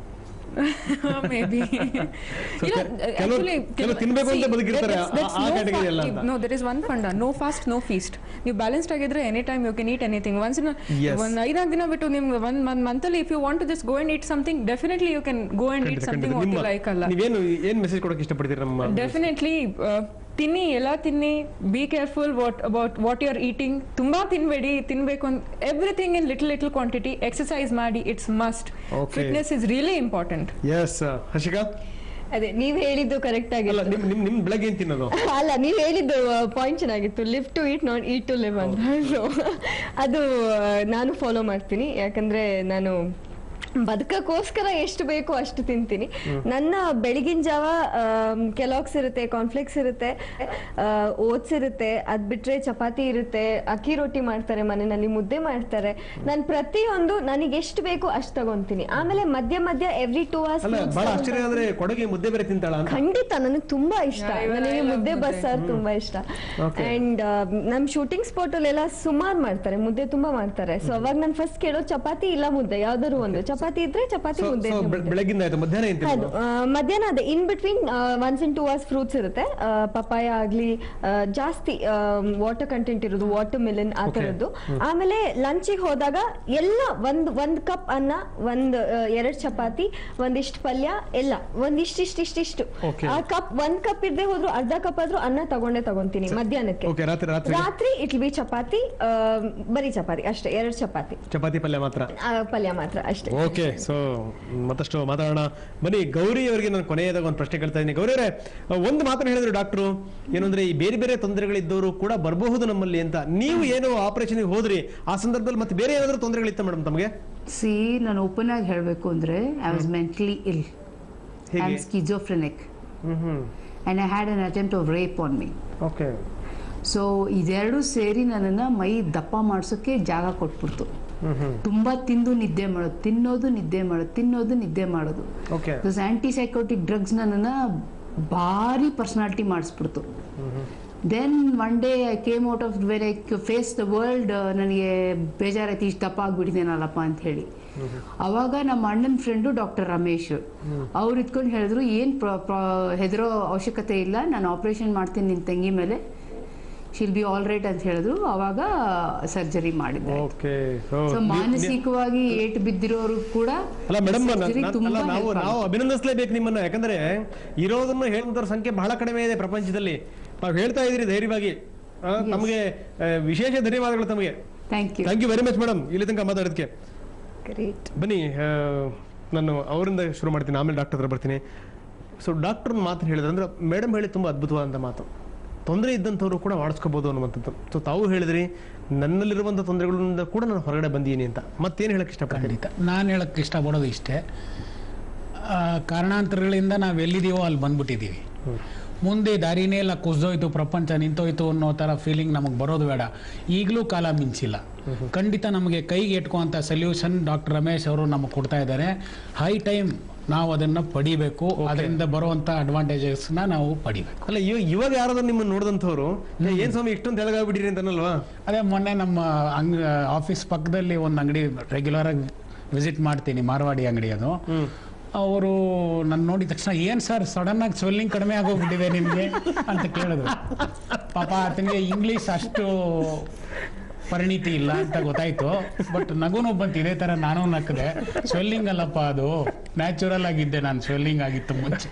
ಮೇ ಬಿ So, ಕೆಲ- ಕೆಲವ್ರು- ಕೆಲವ್ರು ತಿನ್ಬೇಕು ಅಂತ ಬದುಕಿರ್ತಾರೆ, ಆ- ಆ category ಅಲ್ಲ ಅಂತ. No there is one funda no fast no feast ನೀವು ಬ್ಯಾಲೆನ್ಸ್ಡ್ ಆಗಿದ್ರೆ any time you can eat anything once in Yes. ಒಂದು ಐದಾರು ದಿನ ಬಿಟ್ಟು ನಿಮ್ಗೆ ಒನ್ ಒನ್ ಮಂತಲ್ಲಿ if you want to just go and eat something definitely you can go and eat ಖಂಡಿತ, ಸಮಥಿಂಗ್ ಖಂಡಿತ. ವಾಟ್ ನಿಮ್ಮ- ಲೈಕ್ ಅಲ್ಲ ನೀವೇನು ಏನ್ ಮೆಸೇಜ್ ಕೊಡಕ್ಕೆ ಇಷ್ಟಪಡ್ತೀರಿ ನಮ್ಮ ಡೆಫಿನೆಟ್ಲಿ ತಿನ್ನಿ ಎಲ್ಲ ತಿನ್ನಿ be careful what about what you are eating ತುಂಬಾ ತಿನ್ಬೇಡಿ ತಿನ್ಬೇಕು ಅಂತ everything in little little quantity exercise ಮಾಡಿ it's must Okay. Fitness is really important yes Harshika ಅದೇ ನೀವ್ ಹೇಳಿದ್ದು ಕರೆಕ್ಟ್ ಅಲ್ಲ ಆಗಿತ್ತು ನಿಮ್ ನಿಮ್ ನಿಮ್ ಬೆಳಗ್ಗೆ ಏನ್ ತಿನ್ನೋದು ಅಲ್ಲ ನೀವ್ ಹೇಳಿದ್ದು ಪಾಯಿಂಟ್ ಚೆನ್ನಾಗಿತ್ತು live to eat not eat to live ಅಂತ So, ಅದು ಆ, ನಾನು ಫಾಲೋ ಮಾಡ್ತೀನಿ ಯಾಕಂದ್ರೆ ನಾನು ಬದುಕಕ್ಕೋಸ್ಕರ ಎಷ್ಟು ಬೇಕೋ ಅಷ್ಟು ತಿಂತೀನಿ ನನ್ನ ಬೆಳಗಿನ ಜಾವ ಕೆಲಾಕ್ಸ್ ಇರುತ್ತೆ ಕಾನ್ಫ್ಲೆಕ್ಸ್ ಇರುತ್ತೆ ಓಟ್ಸ್ ಇರುತ್ತೆ ಅದ್ ಬಿಟ್ರೆ ಚಪಾತಿ ಇರುತ್ತೆ ಅಕ್ಕಿ ರೊಟ್ಟಿ ಮಾಡ್ತಾರೆ ಮನೆಯಲ್ಲಿ ಮುದ್ದೆ ಮಾಡ್ತಾರೆ ನಾನು ಪ್ರತಿಯೊಂದು ನನಗೆ ಎಷ್ಟು ಬೇಕೋ ಅಷ್ಟು ತಗೊಂತೀನಿ ಆಮೇಲೆ ಮಧ್ಯ ಮಧ್ಯ ಎವ್ರಿ ಟೂ ಅವರ್ಸ್ ಅಲ್ಲ ಬಹಳ ಆಶ್ಚರ್ಯ ಅಂದ್ರೆ ಕೊಡಗೆ ಮುದ್ದೆ ಬೇರೆ ತಿಂತಾಳ ಅಂತ ಖಂಡಿತ ನನಗೆ ತುಂಬಾ ಇಷ್ಟ Yeah, even ನನಗೆ I love ಮುದ್ದೆ ಮುದ್ದೆ. ಬಸ್ಸಾರು ತುಂಬಾ ಇಷ್ಟ Okay. ಅಂಡ್ ನಮ್ ಶೂಟಿಂಗ್ ಸ್ಪಾಟ್ ಅಲ್ಲೆಲ್ಲ ಸುಮಾರು ಮಾಡ್ತಾರೆ ಮುದ್ದೆ ತುಂಬಾ ಮಾಡ್ತಾರೆ ಸೊ ಅವಾಗ ನಾನು ಫಸ್ಟ್ ಕೇಳೋದು ಚಪಾತಿ ಇಲ್ಲ ಮುದ್ದೆ ಯಾವ್ದಾದ್ರು ಒಂದು ಚಪಾತಿ ಇದ್ರೆ ಚಪಾತಿ ಸೊ ಮುದ್ದೆ ಸೊ ಇದ್ರೆ ಮುದ್ದೆ. ಬೆಳಗಿಂದ ಆಯ್ತು ಮಧ್ಯಾಹ್ನ ಏನ್ ಅದು ತಿನ್ನೋದು ಆ, ಮಧ್ಯಾಹ್ನ ಅದೇ in between once in two hours fruits ಇರುತ್ತೆ ಪಪಾಯ ಆಗ್ಲಿ ಆ, ಜಾಸ್ತಿ ವಾಟರ್ ಕಂಟೆಂಟ್ ಇರೋದು ವಾಟರ್ ಮಿಲನ್ ಆ Okay. ತರದ್ದು ಆಮೇಲೆ ಲಂಚಿಗೆ ಹೋದಾಗ ಎಲ್ಲ ಒಂದ್ ಒಂದ್ ಕಪ್ ಅನ್ನ ಒಂದ್ ಆ, ಎರಡ್ ಚಪಾತಿ ಒಂದಿಷ್ಟು ಪಲ್ಯ ಎಲ್ಲ ಒಂದಿಷ್ಟಿಷ್ಟಿಷ್ಟಿಷ್ಟು Okay. ಆ ಕಪ್ ಒಂದ್ ಕಪ್ ಇರ್ದೆ ಹೋದ್ರು ಅರ್ಧ ಕಪ್ ಆದ್ರೂ ಅನ್ನ ತಗೊಂಡೇ ತಗೊಂತೀನಿ ಮಧ್ಯಾಹ್ನಕ್ಕೆ ಓಕೆ ರಾತ್ರಿ ರಾತ್ರಿ ರಾತ್ರಿ ಇಟ್ ಬಿ ಚಪಾತಿ ಆ, ಬರೀ ಚಪಾತಿ ಅಷ್ಟೇ ಎರಡ್ ಚಪಾತಿ ಚಪಾತಿ ಪಲ್ಯ ಮಾತ್ರ ಆ, ಪಲ್ಯ ಮಾತ್ರ ಅಷ್ಟೇ ಓಕೆ ಸೊ ಮತ್ತಷ್ಟು ಮಾತಾಡೋಣ ಬನ್ನಿ ಗೌರಿ ಅವರಿಗೆ ನಾನು ಕೊನೆಯದಾಗ ಒಂದು ಪ್ರಶ್ನೆ ಕೇಳ್ತಾ ಇದ್ದೀನಿ ಗೌರಿ ಅವರೇ ಒಂದು ಮಾತನ್ನ ಹೇಳಿದ್ರು ಡಾಕ್ಟ್ರು ಏನಂದ್ರೆ ಈ ಬೇರೆ ಬೇರೆ ತೊಂದರೆಗಳಿದ್ದವರು ಕೂಡ ಬರಬಹುದು ನಮ್ಮಲ್ಲಿ ಅಂತ ನೀವು ಏನು ಆಪರೇಷನ್ಗೆ ಹೋದ್ರಿ ಆ ಸಂದರ್ಭದಲ್ಲಿ ಮತ್ತೆ ಬೇರೆ ಏನಾದರೂ ತೊಂದರೆಗಳಿತ್ತ ಮೇಡಮ್ ತಮಗೆ ಸಿ ನಾನು ಓಪನ್ ಆಗಿ ಹೇಳಬೇಕು ಅಂದರೆ I was mentally ill I ಹೇಗೆ am schizophrenic hmm hmm and I had an attempt of rape on me okay so ಇದೆರಡು ಸೇರಿ ನನ್ನನ್ನು ಮೈ ದಪ್ಪ ಮಾಡಿಸೋಕ್ಕೆ ಜಾಗ ಕೊಟ್ಬಿಡ್ತು ಹ್ಮ್ ಹ್ಮ್ ತುಂಬ ತಿಂದು ನಿದ್ದೆ ಮಾಡೋದು ತಿನ್ನೋದು ನಿದ್ದೆ ಮಾಡೋದು ತಿನ್ನೋದು ನಿದ್ದೆ ಮಾಡೋದು okay because antipsychotic drugs ನನ್ನನ್ನು ಭಾರಿ ಪರ್ಸ್ನಾಲಿಟಿ ಮಾಡಿಸ್ಬಿಡ್ತು then one day I came out of where I face the world ನನಗೆ ಬೇಜಾರಾಯ್ತು ಇಷ್ಟು ದಪ್ಪ ಆಗ್ಬಿಟ್ಟಿದ್ದೇನಲ್ಲಪ್ಪ ಅಂತ ಹೇಳಿ ಅವಾಗ ನಮ್ಮ ಅಣ್ಣನ ಫ್ರೆಂಡು ಡಾಕ್ಟರ್ ರಮೇಶ್ ಅವ್ರು ಇದ್ಕೊಂಡು ಹೇಳಿದ್ರು ಏನು ಹೆದರೋ ಅವಶ್ಯಕತೆ ಇಲ್ಲ ನಾನು ಆಪರೇಷನ್ ಮಾಡ್ತೀನಿ ನಿನ್ನ ತಂಗಿ ಮೇಲೆ ಶಿಲ್ ಬಿ ಆಲ್ ರೈಟ್ ಅಂತ ಹೇಳಿದ್ರು ಅವಾಗ ಸರ್ಜರಿ ಮಾಡಿದ್ದೆ ಓಕೆ ಸೊ ಮಾನಸಿಕವಾಗಿ ಏಟು ಬಿದ್ದಿರೋರು ಕೂಡ ಅಲ್ಲ ಮೇಡಮ್ surgery ತುಂಬಾ ನಾವು help ನಾವು ಆಗುತ್ತೆ. ಅಭಿನಂದಿಸಲೇಬೇಕು ನಿಮ್ಮನ್ನ ಯಾಕಂದ್ರೆ ಇರೋದನ್ನು ಹೇಳುವಂತರ ಸಂಖ್ಯೆ ಬಹಳ ಕಡಿಮೆ ಇದೆ ಪ್ರಪಂಚದಲ್ಲಿ ತಾವು ಹೇಳ್ತಾ ಇದ್ರಿ ಧೈರ್ಯವಾಗಿ ಆ, ತಮಗೆ ಆ, ವಿಶೇಷ ಧನ್ಯವಾದಗಳು ತಮಗೆ thank you thank you very much madam ಇಲ್ಲಿ ತನಕ ಮಾತಾಡೋದಕ್ಕೆ ಗ್ರೇಟ್ ಬನ್ನಿ ಆ, ನಾನು ಅವರಿಂದ ಶುರು ಮಾಡ್ತೀನಿ ಆಮೇಲೆ ಡಾಕ್ಟರ್ ಹತ್ರ ಬರ್ತೀನಿ ಸೊ ಡಾಕ್ಟರ್ ಮಾತು ಹೇಳಿದ್ರೆ ಅಂದ್ರೆ ಮೇಡಮ್ ಹೇಳಿ ತುಂಬ ಅದ್ಭುತವಾದಂಥ ಮಾತು ತೊಂದರೆ ಇದ್ದಂಥವ್ರು ಕೂಡ ಮಾಡಿಸ್ಕೋಬೋದು ಅನ್ನುವಂಥದ್ದು ಸೊ ತಾವು ಹೇಳಿದ್ರಿ ನನ್ನಲ್ಲಿರುವಂಥ ತೊಂದರೆಗಳಿಂದ ಕೂಡ ನಾನು ಹೊರಗಡೆ ಬಂದೀನಿ ಅಂತ ಮತ್ತೇನು ಹೇಳಕ್ಕೆ ಇಷ್ಟಪಡ್ತೀನಿ ಖಂಡಿತ ನಾನು ಹೇಳಕ್ಕೆ ಇಷ್ಟಪಡೋದು ಇಷ್ಟೇ ಆ, ಕಾರಣಾಂತರಗಳಿಂದ ನಾವು ಎಲ್ಲಿದ್ದೀವೋ ಅಲ್ಲಿ ಬಂದ್ಬಿಟ್ಟಿದ್ದೀವಿ ಮುಂದೆ ದಾರಿನೇ ಎಲ್ಲ ಕುಸ್ದೋಯ್ತು ಪ್ರಪಂಚ ನಿಂತೋಯ್ತು ಅನ್ನೋ ಥರ ಫೀಲಿಂಗ್ ನಮಗೆ ಬರೋದು ಬೇಡ ಈಗಲೂ ಕಾಲ ಮಿಂಚಿಲ್ಲ ಖಂಡಿತ ನಮಗೆ ಕೈಗೆ ಎಟ್ಕುವಂಥ ಸೊಲ್ಯೂಷನ್ ಡಾಕ್ಟರ್ ರಮೇಶ್ ಅವರು ನಮಗೆ ಕೊಡ್ತಾ ಇದ್ದಾರೆ ಹೈ ಟೈಮ್ ನಾವು ಅದನ್ನು ಪಡಿಬೇಕು ಅದರಿಂದ ಬರುವಂಥ ಅಡ್ವಾಂಟೇಜಸ್ನ ನಾವು ಪಡಿಬೇಕು ಅಲ್ಲ ಇವಾಗ ಇವಾಗ ಯಾರಾದ್ರೂ ನಿಮ್ಮನ್ನು ನೋಡಿದಂಥವ್ರು ಏ, ಏನ್ ಸ್ವಾಮಿ ಇಷ್ಟೊಂದು ತೆಳಗಾಗ್ಬಿಟ್ಟಿರಿ ಅಂತನಲ್ವಾ ಅದೇ ಮೊನ್ನೆ ನಮ್ಮ ಅಂಗ್ ಆಫೀಸ್ ಪಕ್ಕದಲ್ಲಿ ಒಂದು ಅಂಗಡಿ ರೆಗ್ಯುಲರ್ ಆಗಿ ವಿಸಿಟ್ ಮಾಡ್ತೀನಿ ಮಾರವಾಡಿ ಅಂಗಡಿ ಅದು ಅವರು ನನ್ನ ನೋಡಿದ ತಕ್ಷಣ ಏನು ಸರ್ ಸಡನ್ ಆಗಿ ಸ್ವೆಲ್ಲಿಂಗ್ ಕಡಿಮೆ ಆಗೋಗ್ಬಿಟ್ಟಿದೆ ನಿಮಗೆ ಅಂತ ಕೇಳಿದ್ರು ಪಾಪ ಆತನಿಗೆ ಇಂಗ್ಲೀಷ್ ಅಷ್ಟು ಪರಿಣಿತಿ ಇಲ್ಲ ಅಂತ ಗೊತ್ತಾಯ್ತು ಬಟ್ ನಗುನು ಬಂತು ಇದೇ ಥರ ನಾನು ನಕ್ಕದೆ ಸ್ವೆಲ್ಲಿಂಗ್ ಅಲ್ಲಪ್ಪ ಅದು ನ್ಯಾಚುರಲ್ ಆಗಿದ್ದೆ ನಾನು ಸ್ವೆಲ್ಲಿಂಗ್ ಆಗಿತ್ತು ಮುಂಚೆ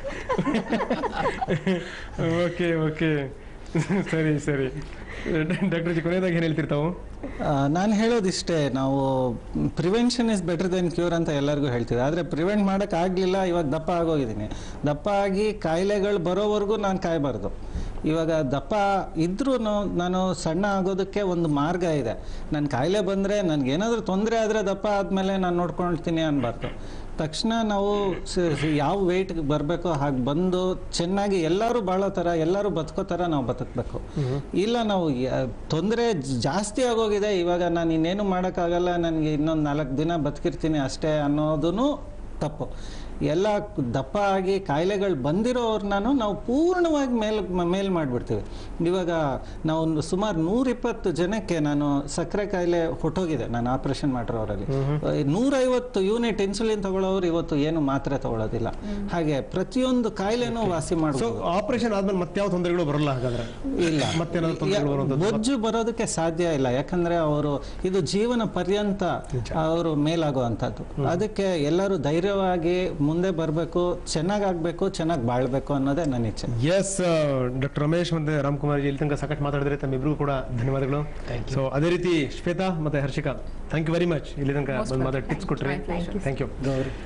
ಓಕೆ ಓಕೆ ಸರಿ ಸರಿ ಡಾಕ್ಟರ್ ಜಿ ಕೊನೆಯದಾಗಿ ಏನು ಹೇಳ್ತಿರ್ತಾವು ನಾನು ಹೇಳೋದಿಷ್ಟೇ ನಾವು prevention is better than cure ಅಂತ ಎಲ್ಲರಿಗೂ ಹೇಳ್ತೀವಿ ಆದರೆ ಪ್ರಿವೆಂಟ್ ಮಾಡೋಕ್ಕಾಗಲಿಲ್ಲ ಇವಾಗ ದಪ್ಪ ಆಗೋಗಿದ್ದೀನಿ ದಪ್ಪ ಆಗಿ ಕಾಯಿಲೆಗಳು ಬರೋವರೆಗೂ ನಾನು ಕಾಯಬಾರ್ದು ಇವಾಗ ದಪ್ಪ ಇದ್ರೂ ನಾನು ಸಣ್ಣ ಆಗೋದಕ್ಕೆ ಒಂದು ಮಾರ್ಗ ಇದೆ ನನ್ನ ಕಾಯಿಲೆ ಬಂದರೆ ನನಗೇನಾದರೂ ತೊಂದರೆ ಆದರೆ ದಪ್ಪ ಆದಮೇಲೆ ನಾನು ನೋಡ್ಕೊಳ್ತೀನಿ ಅನ್ಬಾರ್ದು ತಕ್ಷಣ ನಾವು ಸ- ಸ- ಯಾವ ವೆಯ್ಟ್ ಬರಬೇಕೋ ಹಾಗೆ ಬಂದು ಚೆನ್ನಾಗಿ ಎಲ್ಲರೂ ಬಾಳೋ ಥರ ಎಲ್ಲರೂ ಬದುಕೋ ಥರ ನಾವು ಬದುಕಬೇಕು ಇಲ್ಲ ನಾವು ತೊಂದರೆ ಜಾಸ್ತಿ ಆಗೋಗಿದೆ ಇವಾಗ ನಾನು ಇನ್ನೇನು ಮಾಡೋಕ್ಕಾಗಲ್ಲ ನನಗೆ ಇನ್ನೊಂದು ನಾಲ್ಕು ದಿನ ಬದುಕಿರ್ತೀನಿ ಅಷ್ಟೇ ಅನ್ನೋದೂ ತಪ್ಪು ಎಲ್ಲ ದಪ್ಪ ಆಗಿ ಕಾಯಿಲೆಗಳು ಬಂದಿರೋರ್ನೂ ನಾವು ಪೂರ್ಣವಾಗಿ ಮೇಲ್ ಮೇಲ್ ಮಾಡಿಬಿಡ್ತೀವಿ ಇವಾಗ ನಾವು ಒಂದು ಸುಮಾರು ನೂರಿಪ್ಪತ್ತು ಜನಕ್ಕೆ ನಾನು ಸಕ್ಕರೆ ಕಾಯಿಲೆ ಹೊಟ್ಟೋಗಿದೆ ನಾನು ಆಪರೇಷನ್ ಮಾಡಿರೋರಲ್ಲಿ ನೂರೈವತ್ತು ಯೂನಿಟ್ ಇನ್ಸುಲಿನ್ ತಗೊಳ್ಳೋರು ಇವತ್ತು ಏನು ಮಾತ್ರೆ ತಗೊಳ್ಳೋದಿಲ್ಲ ಹಾಗೆ ಪ್ರತಿಯೊಂದು ಕಾಯಿಲೆನೂ ವಾಸಿ ಸೊ ಮಾಡ್ಬೋದು ಆಪರೇಷನ್ ಆದ್ಮೇಲೆ ಮತ್ತೆ ಯಾವ ತೊಂದರೆಗಳು ಬರಲ್ಲ ಹಾಗಾದ್ರೆ ಇಲ್ಲ ಮತ್ತೇನಾದ್ರು ತೊಂದರೆಗಳು ಬರುವಂಥದ್ದು? ಬೊಜ್ಜು ಬರೋದಕ್ಕೆ ಸಾಧ್ಯ ಇಲ್ಲ ಯಾಕಂದ್ರೆ ಅವರು ಇದು ಜೀವನ ಪರ್ಯಂತ ಅವರು ಮೇಲಾಗುವಂಥದ್ದು ಅದಕ್ಕೆ ಎಲ್ಲರೂ ಧೈರ್ಯವಾಗಿ ಮುಂದೆ ಬರಬೇಕು ಚೆನ್ನಾಗಾಗಬೇಕು ಚೆನ್ನಾಗಿ ಬಾಳ್ಬೇಕು ಅನ್ನೋದೇ ನನ್ನ ಇಚ್ಛೆ ಎಸ್ ಡಾಕ್ಟರ್ ರಮೇಶ್ ಮತ್ತೆ ರಾಮ್ಕುಮಾರ್ ಇಲ್ಲಿ ತನಕ ಸಾಕಷ್ಟು ಮಾತಾಡಿದ್ರೆ ತಮ್ಮಿಬ್ರಿಗೂ ಕೂಡ ಧನ್ಯವಾದಗಳು ಸೊ ಅದೇ ರೀತಿ ಶ್ವೇತಾ ಮತ್ತೆ Harshika thank you very much ಇಲ್ಲಿ ತನಕ ಬಂದು ಮಾತಾಡಿ ಟಿಪ್ಸ್ ಕೊಟ್ರಿ ಥ್ಯಾಂಕ್ ಯು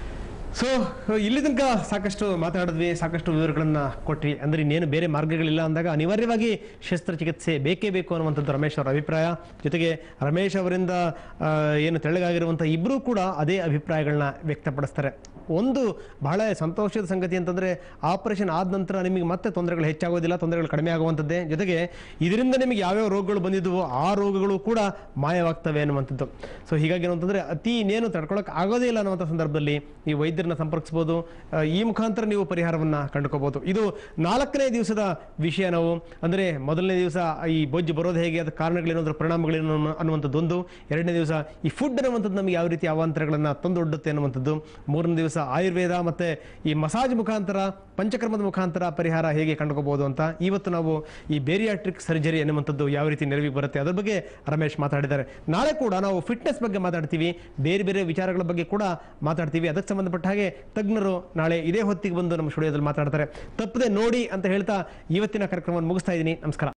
ಸೊ ಇಲ್ಲಿ ತನಕ ಸಾಕಷ್ಟು ಮಾತಾಡಿದ್ವಿ ಸಾಕಷ್ಟು ವಿವರಗಳನ್ನ ಕೊಟ್ವಿ ಅಂದ್ರೆ ಇನ್ನೇನು ಬೇರೆ ಮಾರ್ಗಗಳಿಲ್ಲ ಅಂದಾಗ ಅನಿವಾರ್ಯವಾಗಿ ಶಸ್ತ್ರಚಿಕಿತ್ಸೆ ಬೇಕೇ ಬೇಕು ಅನ್ನುವಂಥದ್ದು ರಮೇಶ್ ಅವರ ಅಭಿಪ್ರಾಯ ಜೊತೆಗೆ ರಮೇಶ್ ಅವರಿಂದ ಆ, ಏನು ತೆಳ್ಳಗಾಗಿರುವಂಥ ಇಬ್ಬರೂ ಕೂಡ ಅದೇ ಅಭಿಪ್ರಾಯಗಳನ್ನ ವ್ಯಕ್ತಪಡಿಸ್ತಾರೆ ಒಂದು ಬಹಳ ಸಂತೋಷದ ಸಂಗತಿ ಅಂತಂದ್ರೆ ಆಪರೇಷನ್ ಆದ ನಂತರ ನಿಮಗೆ ಮತ್ತೆ ತೊಂದರೆಗಳು ಹೆಚ್ಚಾಗೋದಿಲ್ಲ ತೊಂದರೆಗಳು ಕಡಿಮೆ ಆಗುವಂಥದ್ದೇ ಜೊತೆಗೆ ಇದರಿಂದ ನಿಮಗೆ ಯಾವ್ಯಾವ ರೋಗಗಳು ಬಂದಿದ್ವು ಆ ರೋಗಗಳು ಕೂಡ ಮಾಯವಾಗ್ತವೆ ಅನ್ನುವಂಥದ್ದು ಸೊ ಹೀಗಾಗಿ ಏನು ಅಂತಂದ್ರೆ ಅತಿ ಇನ್ನೇನು ತಡ್ಕೊಳಕ್ ಆಗೋದೇ ಇಲ್ಲ ಅನ್ನುವಂಥ ಸಂದರ್ಭದಲ್ಲಿ ಈ ವೈದ್ಯರನ್ನ ಸಂಪರ್ಕಿಸಬಹುದು ಆ, ಈ ಮುಖಾಂತರ ನೀವು ಪರಿಹಾರವನ್ನ ಕಂಡುಕೋಬಹುದು ಇದು ನಾಲ್ಕನೇ ದಿವಸದ ವಿಷಯ ನಾವು ಅಂದ್ರೆ ಮೊದಲನೇ ದಿವಸ ಈ ಬೊಜ್ಜು ಬರೋದು ಹೇಗೆ ಅದರ ಕಾರಣಗಳೇನು ಅದರ ಪರಿಣಾಮಗಳೇನು ಅನ್ನೋ- ಅನ್ನುವಂಥದ್ದೊಂದು ಎರಡನೇ ದಿವಸ ಈ ಫುಡ್ ಅನ್ನುವಂಥದ್ದು ನಮಗೆ ಯಾವ ರೀತಿ ಅವಾಂತರಗಳನ್ನ ತಂದೊಡ್ಡುತ್ತೆ ಅನ್ನುವಂಥದ್ದು ಮೂರನೇ ದಿವಸ ಆಯುರ್ವೇದ ಮತ್ತೆ ಈ ಮಸಾಜ್ ಮುಖಾಂತರ ಪಂಚಕರ್ಮದ ಮುಖಾಂತರ ಪರಿಹಾರ ಹೇಗೆ ಕಂಡುಕೋಬಹುದು ಅಂತ ಇವತ್ತು ನಾವು ಈ ಬೇರಿಯಾಟ್ರಿಕ್ ಸರ್ಜರಿ ಅನ್ನುವಂಥದ್ದು ಯಾವ ರೀತಿ ನೆರವಿಗೆ ಬರುತ್ತೆ ಅದ್ರ ಬಗ್ಗೆ ರಮೇಶ್ ಮಾತಾಡಿದ್ದಾರೆ ನಾಳೆ ಕೂಡ ನಾವು ಫಿಟ್ನೆಸ್ ಬಗ್ಗೆ ಮಾತಾಡ್ತೀವಿ ಬೇರೆ ಬೇರೆ ವಿಚಾರಗಳ ಬಗ್ಗೆ ಕೂಡ ಮಾತಾಡ್ತೀವಿ ಅದಕ್ಕೆ ಸಂಬಂಧಪಟ್ಟ ಹಾಗೆ ತಜ್ಞರು ನಾಳೆ ಇದೇ ಹೊತ್ತಿಗೆ ಬಂದು ನಮ್ಮ ಸ್ಟುಡಿಯೋದಲ್ಲಿ ಮಾತಾಡ್ತಾರೆ ತಪ್ಪದೆ ನೋಡಿ ಅಂತ ಹೇಳ್ತಾ ಇವತ್ತಿನ ಕಾರ್ಯಕ್ರಮವನ್ನು ಮುಗಿಸ್ತಾ ಇದ್ದೀನಿ ನಮಸ್ಕಾರ